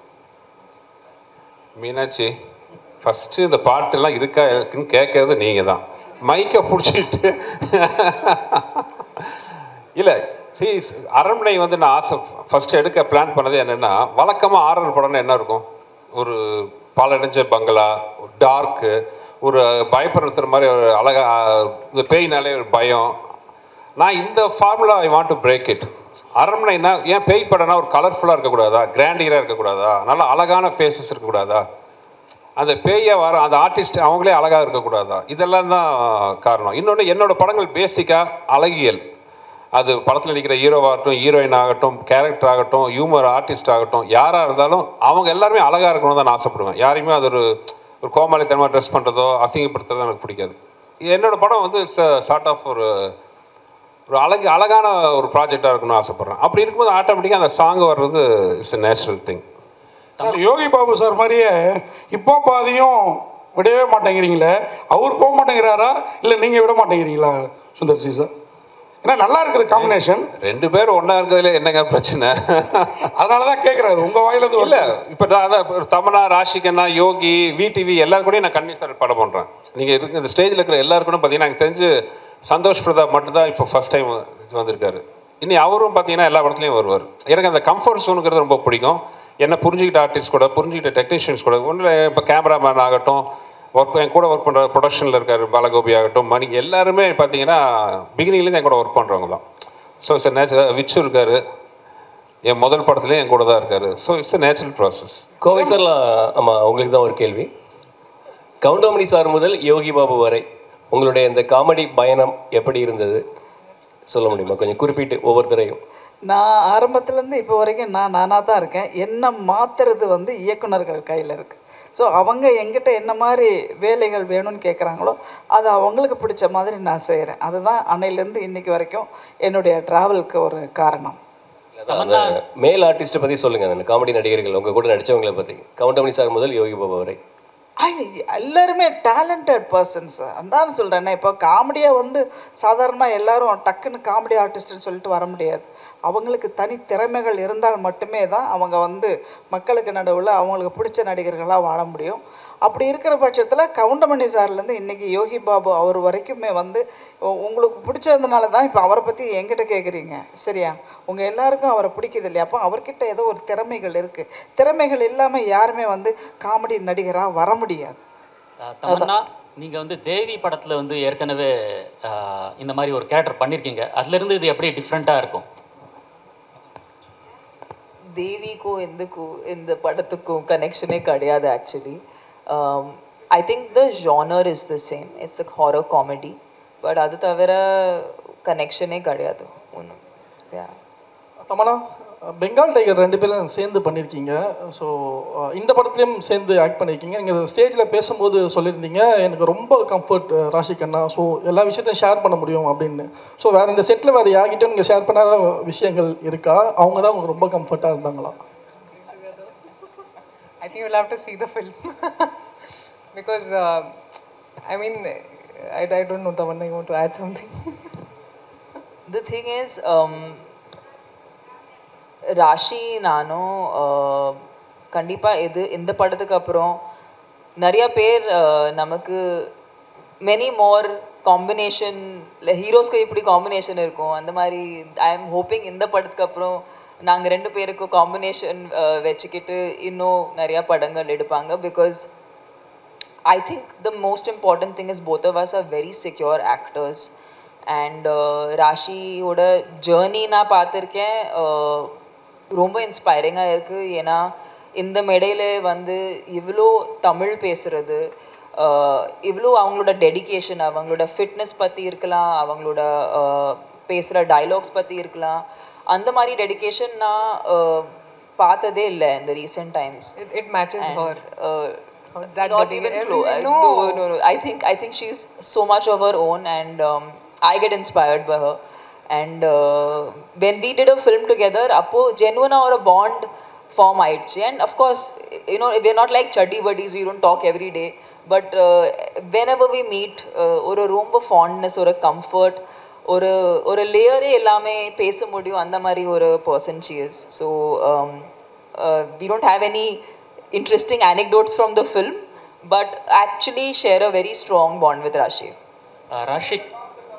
மீனாட்சி ஃபஸ்ட்டு இந்த பாட்டெல்லாம் இருக்கா இருக்குன்னு கேட்கறது நீங்கள் தான் மைக்கை பிடிச்சிட்டு இல்லை சி அரண்மனை வந்து நான் ஆசை ஃபஸ்ட்டு எடுக்க பிளான் பண்ணது என்னென்னா வழக்கமாக ஆரர் படம்னா என்ன இருக்கும் ஒரு பாலடைஞ்ச பங்களா டார்க்கு ஒரு பயப்படுத்துற மாதிரி ஒரு அழகா இந்த பேய்னாலே ஒரு பயம் நான் இந்த formula I want to break it அரண்மனைனா ஏன் பேய் படம்னா ஒரு கலர்ஃபுல்லாக இருக்கக்கூடாதா கிராண்டியராக இருக்கக்கூடாதா நல்ல அழகான ஃபேஸஸ் இருக்கக்கூடாதா அந்த பேயை வர அந்த ஆர்டிஸ்ட் அவங்களே அழகாக இருக்கக்கூடாதா இதெல்லாம் தான் காரணம் இன்னொன்று என்னோட படங்கள் பேசிக்காக அழகியல் அது படத்தில் நடிக்கிற ஹீரோவாகட்டும் ஹீரோயின் ஆகட்டும் கேரக்டர் ஆகட்டும் ஹியூமர் ஆர்டிஸ்ட் ஆகட்டும் யாராக இருந்தாலும் அவங்க எல்லாருமே அழகாக இருக்கணும்னு தான் நான் ஆசைப்படுவேன் யாரையுமே அது ஒரு ஒரு கோமாளித்தனமாக ட்ரெஸ் பண்ணுறதோ அசிங்கப்படுத்துறதோ எனக்கு பிடிக்காது என்னோட படம் வந்து சார்ட் ஆஃப் ஒரு ஒரு அழகு அழகான ஒரு ப்ராஜெக்டாக இருக்கணும்னு ஆசைப்பட்றேன் அப்படி இருக்கும்போது ஆட்டோமேட்டிக்காக அந்த சாங் வர்றது it's a natural thing sir Yogi Babu sir மாதிரியே இப்போ பாதியும் விடவே மாட்டேங்கிறீங்களே அவர் போக மாட்டேங்கிறாரா இல்லை நீங்கள் விட மாட்டேங்கிறீங்களா சுந்தர் சி சார் ஏன்னா நல்லா இருக்குது காம்பினேஷன் ரெண்டு பேரும் ஒன்றா இருக்கிறதுல என்னங்க பிரச்சனை அதனால தான் கேட்குறாரு உங்கள் வாயிலிருந்து இல்லை இப்போ அதான் இப்ப தமனா ராஷிகண்ணா யோகி விடிவி எல்லாரும் கூடயும் நான் கண்ணி சார் படம் பண்ணுறேன் நீங்கள் இருக்கு இந்த ஸ்டேஜில் இருக்கிற எல்லாரும் கூட பார்த்தீங்கன்னா எனக்கு தெரிஞ்சு சந்தோஷ் பிரதாப் மட்டும்தான் இப்போ ஃபஸ்ட் டைம் வந்திருக்காரு இனி அவரும் பார்த்தீங்கன்னா எல்லா படத்துலையும் வருவார் எனக்கு அந்த கம்ஃபர்ட் ஜோனுங்கிறது ரொம்ப பிடிக்கும் என்ன புரிஞ்சுக்கிட்ட ஆர்டிஸ்ட் கூட புரிஞ்சுக்கிட்ட டெக்னீஷியன்ஸ் கூட ஒன்றில் இப்போ கேமராமேன் ஆகட்டும் ஒர்க் என் கூட ஒர்க் பண்ணுற ப்ரொடக்ஷனில் இருக்கார் பாலகோபி ஆகட்டும் மணி எல்லாருமே பார்த்தீங்கன்னா பிகினிங்லேருந்து என் கூட ஒர்க் பண்ணுறவங்க தான் ஸோ இட்ஸ் நேச்சுரல் விச்சு இருக்காரு என் முதல் படத்துலேயும் என் கூட தான் இருக்காரு so it's a natural process Kovai சார்லாம் ஆமாம் உங்களுக்கு தான் ஒரு கேள்வி கவுண்டமணி சார் முதல் யோகி பாபு வரை உங்களுடைய இந்த காமெடி பயணம் எப்படி இருந்தது சொல்ல முடியுமா கொஞ்சம் குறிப்பிட்டு ஒவ்வொருத்தரையும் நான் ஆரம்பத்துலேருந்து இப்போ வரைக்கும் நான் நானாக தான் இருக்கேன் என்ன மாற்றுறது வந்து இயக்குனர்கள் கையில் இருக்குது ஸோ அவங்க எங்கிட்ட என்ன மாதிரி வேலைகள் வேணும்னு கேட்குறாங்களோ அது அவங்களுக்கு பிடிச்ச மாதிரி நான் செய்கிறேன் அதுதான் அன்னையிலேருந்து இன்னைக்கு வரைக்கும் என்னுடைய ட்ராவலுக்கு ஒரு காரணம் அதான் அந்த மேல் ஆர்டிஸ்ட்டை பற்றி சொல்லுங்கள் அந்த காமெடி நடிகர்கள் உங்கள் கூட நடித்தவங்களை பற்றி கவுண்டமணி சார் முதல் யோகி பாபு வரை ஐ எல்லாருமே டேலண்டட் பர்சன்ஸ் அதான் சொல்கிறேன் இப்போ காமெடியாக வந்து சாதாரணமாக எல்லாரும் டக்குன்னு காமெடி ஆர்டிஸ்ட்னு சொல்லிட்டு வர முடியாது அவங்களுக்கு தனி திறமைகள் இருந்தால் மட்டுமே தான் அவங்க வந்து மக்களுக்கு நடுவில் அவங்களுக்கு பிடிச்ச நடிகர்களாக வாழ முடியும் அப்படி இருக்கிற பட்சத்தில் கவுண்டமணி சார்லேருந்து இன்றைக்கி யோகி பாபு அவர் வரைக்குமே வந்து உ- உங்களுக்கு பிடிச்சதுனால தான் இப்போ அவரை பற்றி என்கிட்ட கேட்குறீங்க சரியா உங்கள் எல்லாருக்கும் அவரை பிடிக்குது இல்லையா அப்போ அவர்கிட்ட ஏதோ ஒரு திறமைகள் இருக்குது திறமைகள் இல்லாமல் யாருமே வந்து காமெடி நடிகராக வர முடியாது அஹ் தமன்னா நீங்கள் வந்து தேவி படத்தில் வந்து ஏற்கனவே அஹ், இந்த மாதிரி ஒரு கேரக்டர் பண்ணியிருக்கீங்க அதுலேருந்து இது எப்படி டிஃப்ரெண்ட்டாக இருக்கும் தேவிக்கும் எந்துக்கும் இந்த படத்துக்கும் கனெக்ஷனே கிடையாது actually I think the genre is the same it's a horror comedy but அது தவிர கனெக்ஷனே கிடையாது ஒன்றும் தமனா பெங்கால் டைகர் ரெண்டு பேரும் சேர்ந்து பண்ணியிருக்கீங்க ஸோ இந்த படத்துலையும் சேர்ந்து ஆக்ட் பண்ணியிருக்கீங்க நீங்கள் ஸ்டேஜில் பேசும்போது சொல்லியிருந்தீங்க எனக்கு ரொம்ப கம்ஃபர்ட் ராஷி கண்ணா ஸோ எல்லா விஷயத்தையும் ஷேர் பண்ண முடியும் அப்படின்னு ஸோ வேறு இந்த செட்டில் வேறு யார்கிட்டையும் நீங்கள் ஷேர் பண்ணாத விஷயங்கள் இருக்கா அவங்க தான் உங்களுக்கு ரொம்ப கம்ஃபர்ட்டாக இருந்தாங்களா I think you'll have to see the film because uh, I mean I, I don't know Tamanna you want to add something The thing is, um, Raashi நானும் கண்டிப்பாக இது இந்த படத்துக்கு அப்புறம் நிறைய பேர் uh, நமக்கு மெனி மோர் காம்பினேஷன் ஹீரோஸ்க்கு எப்படி காம்பினேஷன் இருக்கும் அந்த மாதிரி ஐ எம் ஹோப்பிங் இந்த படத்துக்கு அப்புறம் நாங்கள் ரெண்டு பேருக்கும் காம்பினேஷன் வச்சுக்கிட்டு இன்னும் நிறையா படங்கள் எடுப்பாங்க because I think the most important thing is both of us are very secure actors. And uh, ராஷியோட ஜேர்னி நான் பார்த்துருக்கேன் uh, ரொம்ப இன்ஸ்பைரிங்காக இருக்குது ஏன்னா இந்த மேடையில் வந்து இவ்வளோ தமிழ் பேசுகிறது இவ்வளோ அவங்களோட டெடிகேஷன் அவங்களோட ஃபிட்னஸ் பற்றி இருக்கலாம் அவங்களோட பேசுகிற டைலாக்ஸ் பற்றி இருக்கலாம் அந்த மாதிரி டெடிகேஷன் நான் uh, பார்த்ததே இல்லை இந்த recent times It, it matches her. that not even close. No. no, no, no. I think I think she's so much of her own, and um, I get inspired by her. And uh, when we did a film together, appo genuine or a bond form ஆயிடுச்சு and of course you know we're not like chuddy buddies we don't talk every day but uh, whenever we meet uh, ஒரு ரொம்ப fondness ஒரு comfort ஒரு ஒரு லேயரே எல்லாமே பேச முடியும் அந்த மாதிரி ஒரு person she is so um, uh, we don't have any interesting anecdotes from the film, but actually share a very strong bond with Rashi. ராஷிக்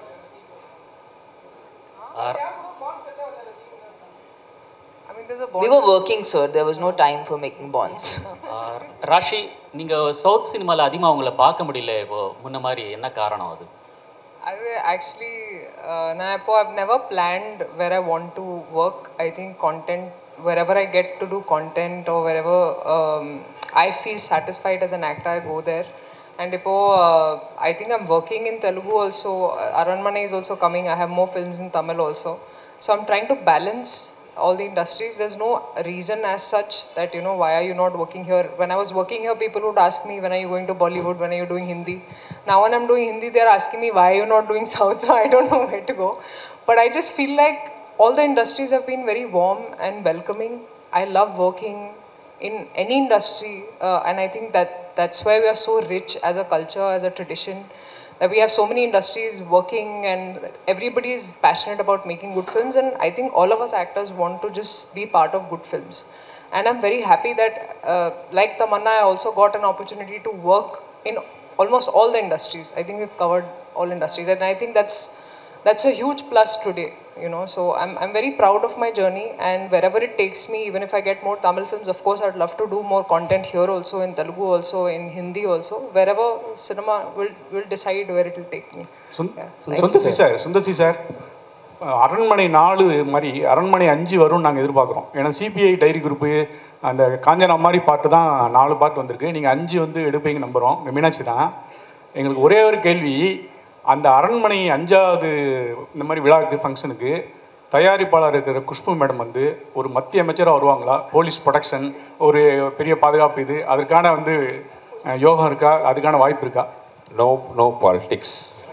I mean, there's a We were working, sir. There was no time for making bonds. Rashi நீங்கள் சவுத் சினிமாவில் அதிகமாக உங்களை பார்க்க முடியல இப்போ முன்ன மாதிரி என்ன காரணம் அது I will actually, uh, Nayapo, I've never planned where I want to work. I think content, wherever I get to do content or wherever um, I feel satisfied as an actor, I go there. And Ipo, uh, I think I'm working in Telugu also. Aranmane is also coming. I have more films in Tamil also. So I'm trying to balance all the industries. There's no reason as such that, you know, why are you not working here? When I was working here, people would ask me, when are you going to Bollywood? When are you doing Hindi? Now, when I'm doing Hindi, they're asking me, why are you not doing South? So I don't know where to go. But I just feel like all the industries have been very warm and welcoming. I love working in any industry, uh, and I think that that's why we are so rich as a culture, as a tradition, that we have so many industries working, and everybody is passionate about making good films. And I think all of us actors want to just be part of good films. And I'm very happy that, uh, like Tamanna, I also got an opportunity to work in almost all the industries. I think we've covered all industries, and I think that's that's a huge plus today you know so I'm, I'm very proud of my journey and wherever it takes me even if i get more tamil films of course i'd love to do more content here also in telugu also in hindi also wherever cinema will will decide where it will take me சுந்- Thank you, Sundar C sir. Sir Sundar C sir ah, Aranmanai நாலு மாதிரி அரண்மனை அஞ்சு வரும்னு நாங்கள் எதிர்பார்க்குறோம் ஏன்னா சிபிஐ டைரி குரூப்பு அந்த காஞ்சனா மாதிரி பாட்டு தான் நாலு பாட்டு வந்திருக்கு நீங்கள் அஞ்சு வந்து எடுப்பீங்க நம்புகிறோம் மீனாட்சி தான் எங்களுக்கு ஒரே ஒரு கேள்வி அந்த அரண்மனை அஞ்சாவது இந்த மாதிரி விழாக்கு ஃபங்க்ஷனுக்கு தயாரிப்பாளர் இருக்கிற குஷ்பு மேடம் வந்து ஒரு மத்திய அமைச்சராக வருவாங்களா போலீஸ் ப்ரொடக்ஷன் ஒரு பெரிய பாதுகாப்பு இது அதற்கான வந்து அஹ், யோகம் இருக்கா அதுக்கான வாய்ப்பு இருக்கா no no politics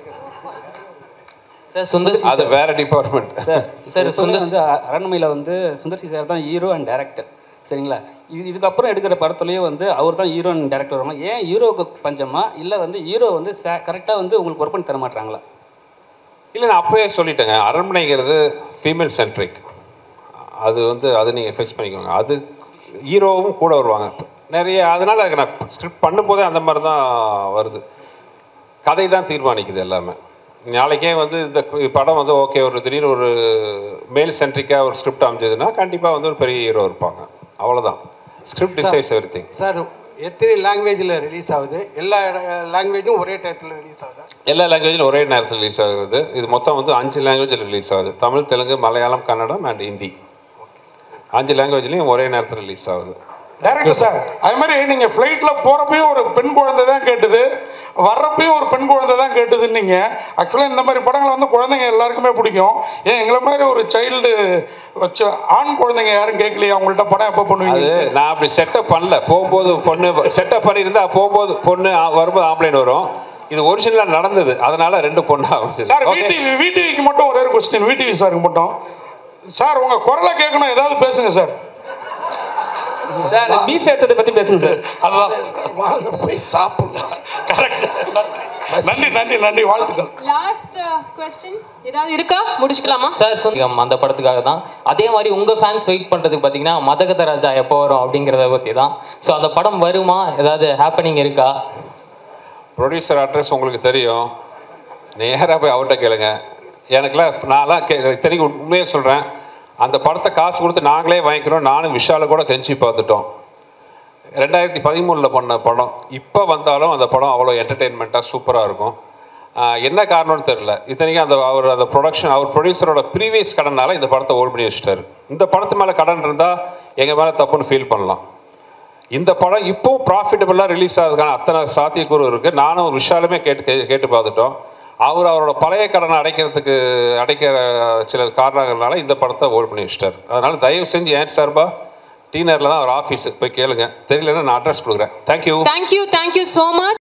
sir Sundar அது வேற டிபார்ட்மெண்ட் சார் சார் சுந்தர் வந்து அ- அரண்மனையில் வந்து சுந்தர்சி சார் தான் ஹீரோ அண்ட் டேரக்டர் சரிங்களா இது இதுக்கப்புறம் எடுக்கிற படத்துலேயே வந்து அவர் தான் ஹீரோ அண்ட் டேரக்டர் வருவாங்க ஏன் ஹீரோவுக்கு பஞ்சமா இல்லை வந்து ஹீரோ வந்து கரெக்டாக வந்து உங்களுக்கு ஒர்க் பண்ணி தர மாட்டாங்களா இல்லை நான் அப்போயே சொல்லிட்டேங்க அரண்மனைங்கிறது ஃபீமேல் சென்ட்ரிக் அது வந்து அது நீங்கள் ஃபிக்ஸ் பண்ணிக்கோங்க அது ஹீரோவும் கூட வருவாங்க நிறைய அதனால் நான் ஸ்கிரிப்ட் பண்ணும்போதே அந்த மாதிரி தான் வருது கதை தான் தீர்மானிக்குது எல்லாமே நாளைக்கே வந்து இந்த கு- படம் வந்து ஓகே ஒரு திடீர்னு ஒரு மேல் சென்ட்ரிக்காக ஒரு ஸ்கிரிப்ட் அமைஞ்சதுன்னா கண்டிப்பாக வந்து ஒரு பெரிய ஹீரோ இருப்பாங்க அவ்வளோதான் script decides everything sir எத்தனை லாங்குவேஜில் ரிலீஸ் ஆகுது எல்லா லாங்குவேஜும் ஒரே டயத்தில் ரிலீஸ் ஆகுதா எல்லா லாங்குவேஜிலும் ஒரே நேரத்தில் ரிலீஸ் ஆகுது இது மொத்தம் வந்து அஞ்சு லாங்குவேஜில் ரிலீஸ் ஆகுது தமிழ் தெலுங்கு மலையாளம் கன்னடம் அண்ட் ஹிந்தி அஞ்சு லாங்குவேஜ்லேயும் ஒரே நேரத்தில் ரிலீஸ் ஆகுது டேரக்டர் சார் அது மாதிரி நீங்கள் ஃப்ளைட்டில் போகிறப்பையும் ஒரு பெண் குழந்தை தான் கேட்டுது வர்றப்பையும் ஒரு பெண் குழந்தை தான் கேட்டுதுன்னீங்க ஆக்சுவலாக இந்த மாதிரி படங்களை வந்து குழந்தைங்க எல்லாருக்குமே பிடிக்கும் ஏன் எங்களை மாதிரி ஒரு சைல்டு வச்ச ஆண் குழந்தைங்க யாரும் கேட்கலையா அவங்கள்ட்ட படம் எப்போ அது பண்ணுவீங்க நான் அப்படி செட்டப் பண்ணல போகும்போது பொண்ணு செட்டப் பண்ணியிருந்தா போகும்போது பொண்ணு ஆ- வரும்போது ஆம்பளைன் வரும் இது ஒரிஜினலாக நடந்தது அதனால ரெண்டு பொண்ணு சார் வீடிவி வீடிவிக்கு மட்டும் ஒரே ஒரு கொஸ்டின் வீடிவி சாருக்கு மட்டும் சார் உங்கள் குரலை கேட்கணும் ஏதாவது பேசுங்க சார் சார் மீஸ் எடுத்ததை பற்றி பேசுங்க சார் அதுதான் வாங்க போய் சாப்பிடலாம் கரெக்ட் நன்றி நன்றி நன்றி வாழ்த்துக்கள் லாஸ்ட் கொஸ்டின் ஏதாவது இருக்கா முடிச்சுக்கலாமா சார் சொந்தம் அந்த படத்துக்காக தான் அதே மாதிரி உங்கள் ஃபேன்ஸ் வெயிட் பண்ணுறதுக்கு பார்த்தீங்கன்னா மதகத ராஜா எப்போ வரும் அப்படிங்கிறத பற்றி தான் ஸோ அந்த படம் வருமா ஏதாவது ஹேப்பனிங் இருக்கா ப்ரொடியூசர் அட்ரஸ் உங்களுக்கு தெரியும் நேராக போய் அவர்கிட்ட கேளுங்க எனக்குலாம் நான்லாம் கே இத்தனைக்கும் உண்மையே சொல்கிறேன் அந்த படத்தை காசு கொடுத்து நாங்களே வாங்கிக்கிறோம் நானும் விஷால கூட கெஞ்சி பார்த்துட்டோம் ரெண்டாயிரத்தி பதிமூணில் பண்ண படம் இப்போ வந்தாலும் அந்த படம் அவ்வளோ என்டர்டெயின்மெண்ட்டாக சூப்பராக இருக்கும் ஆஹ் என்ன காரணம்னு தெரில இத்தனைக்கும் அந்த அவர் அந்த ப்ரொடக்ஷன் அவர் ப்ரொடியூசரோட ப்ரீவியஸ் கடனால இந்த படத்தை ஓல் பண்ணி வச்சிட்டாரு இந்த படத்து மேலே கடன் இருந்தால் எங்கள் மேலே தப்புன்னு ஃபீல் பண்ணலாம் இந்த படம் இப்போவும் ப்ராஃபிட்டபுளாக ரிலீஸ் ஆகிறதுக்கான அத்தனை சாத்தியக்கூறு இருக்குது நானும் விஷாலுமே கேட்டு கே- கேட்டு பார்த்துட்டோம் அவர் அவரோட பழைய கடனை அடைக்கிறதுக்கு அடைக்கிற சில காரணங்கள்னால இந்த படத்தை ஓல் பண்ணி வச்சிட்டார் அதனால் தயவு செஞ்சு ஏன் சார்பா டீனரில் தான் அவர் ஆஃபீஸுக்கு போய் கேளுங்க தெரியலன்னா நான் அட்ரஸ் கொடுக்குறேன் thank you thank you thank you so much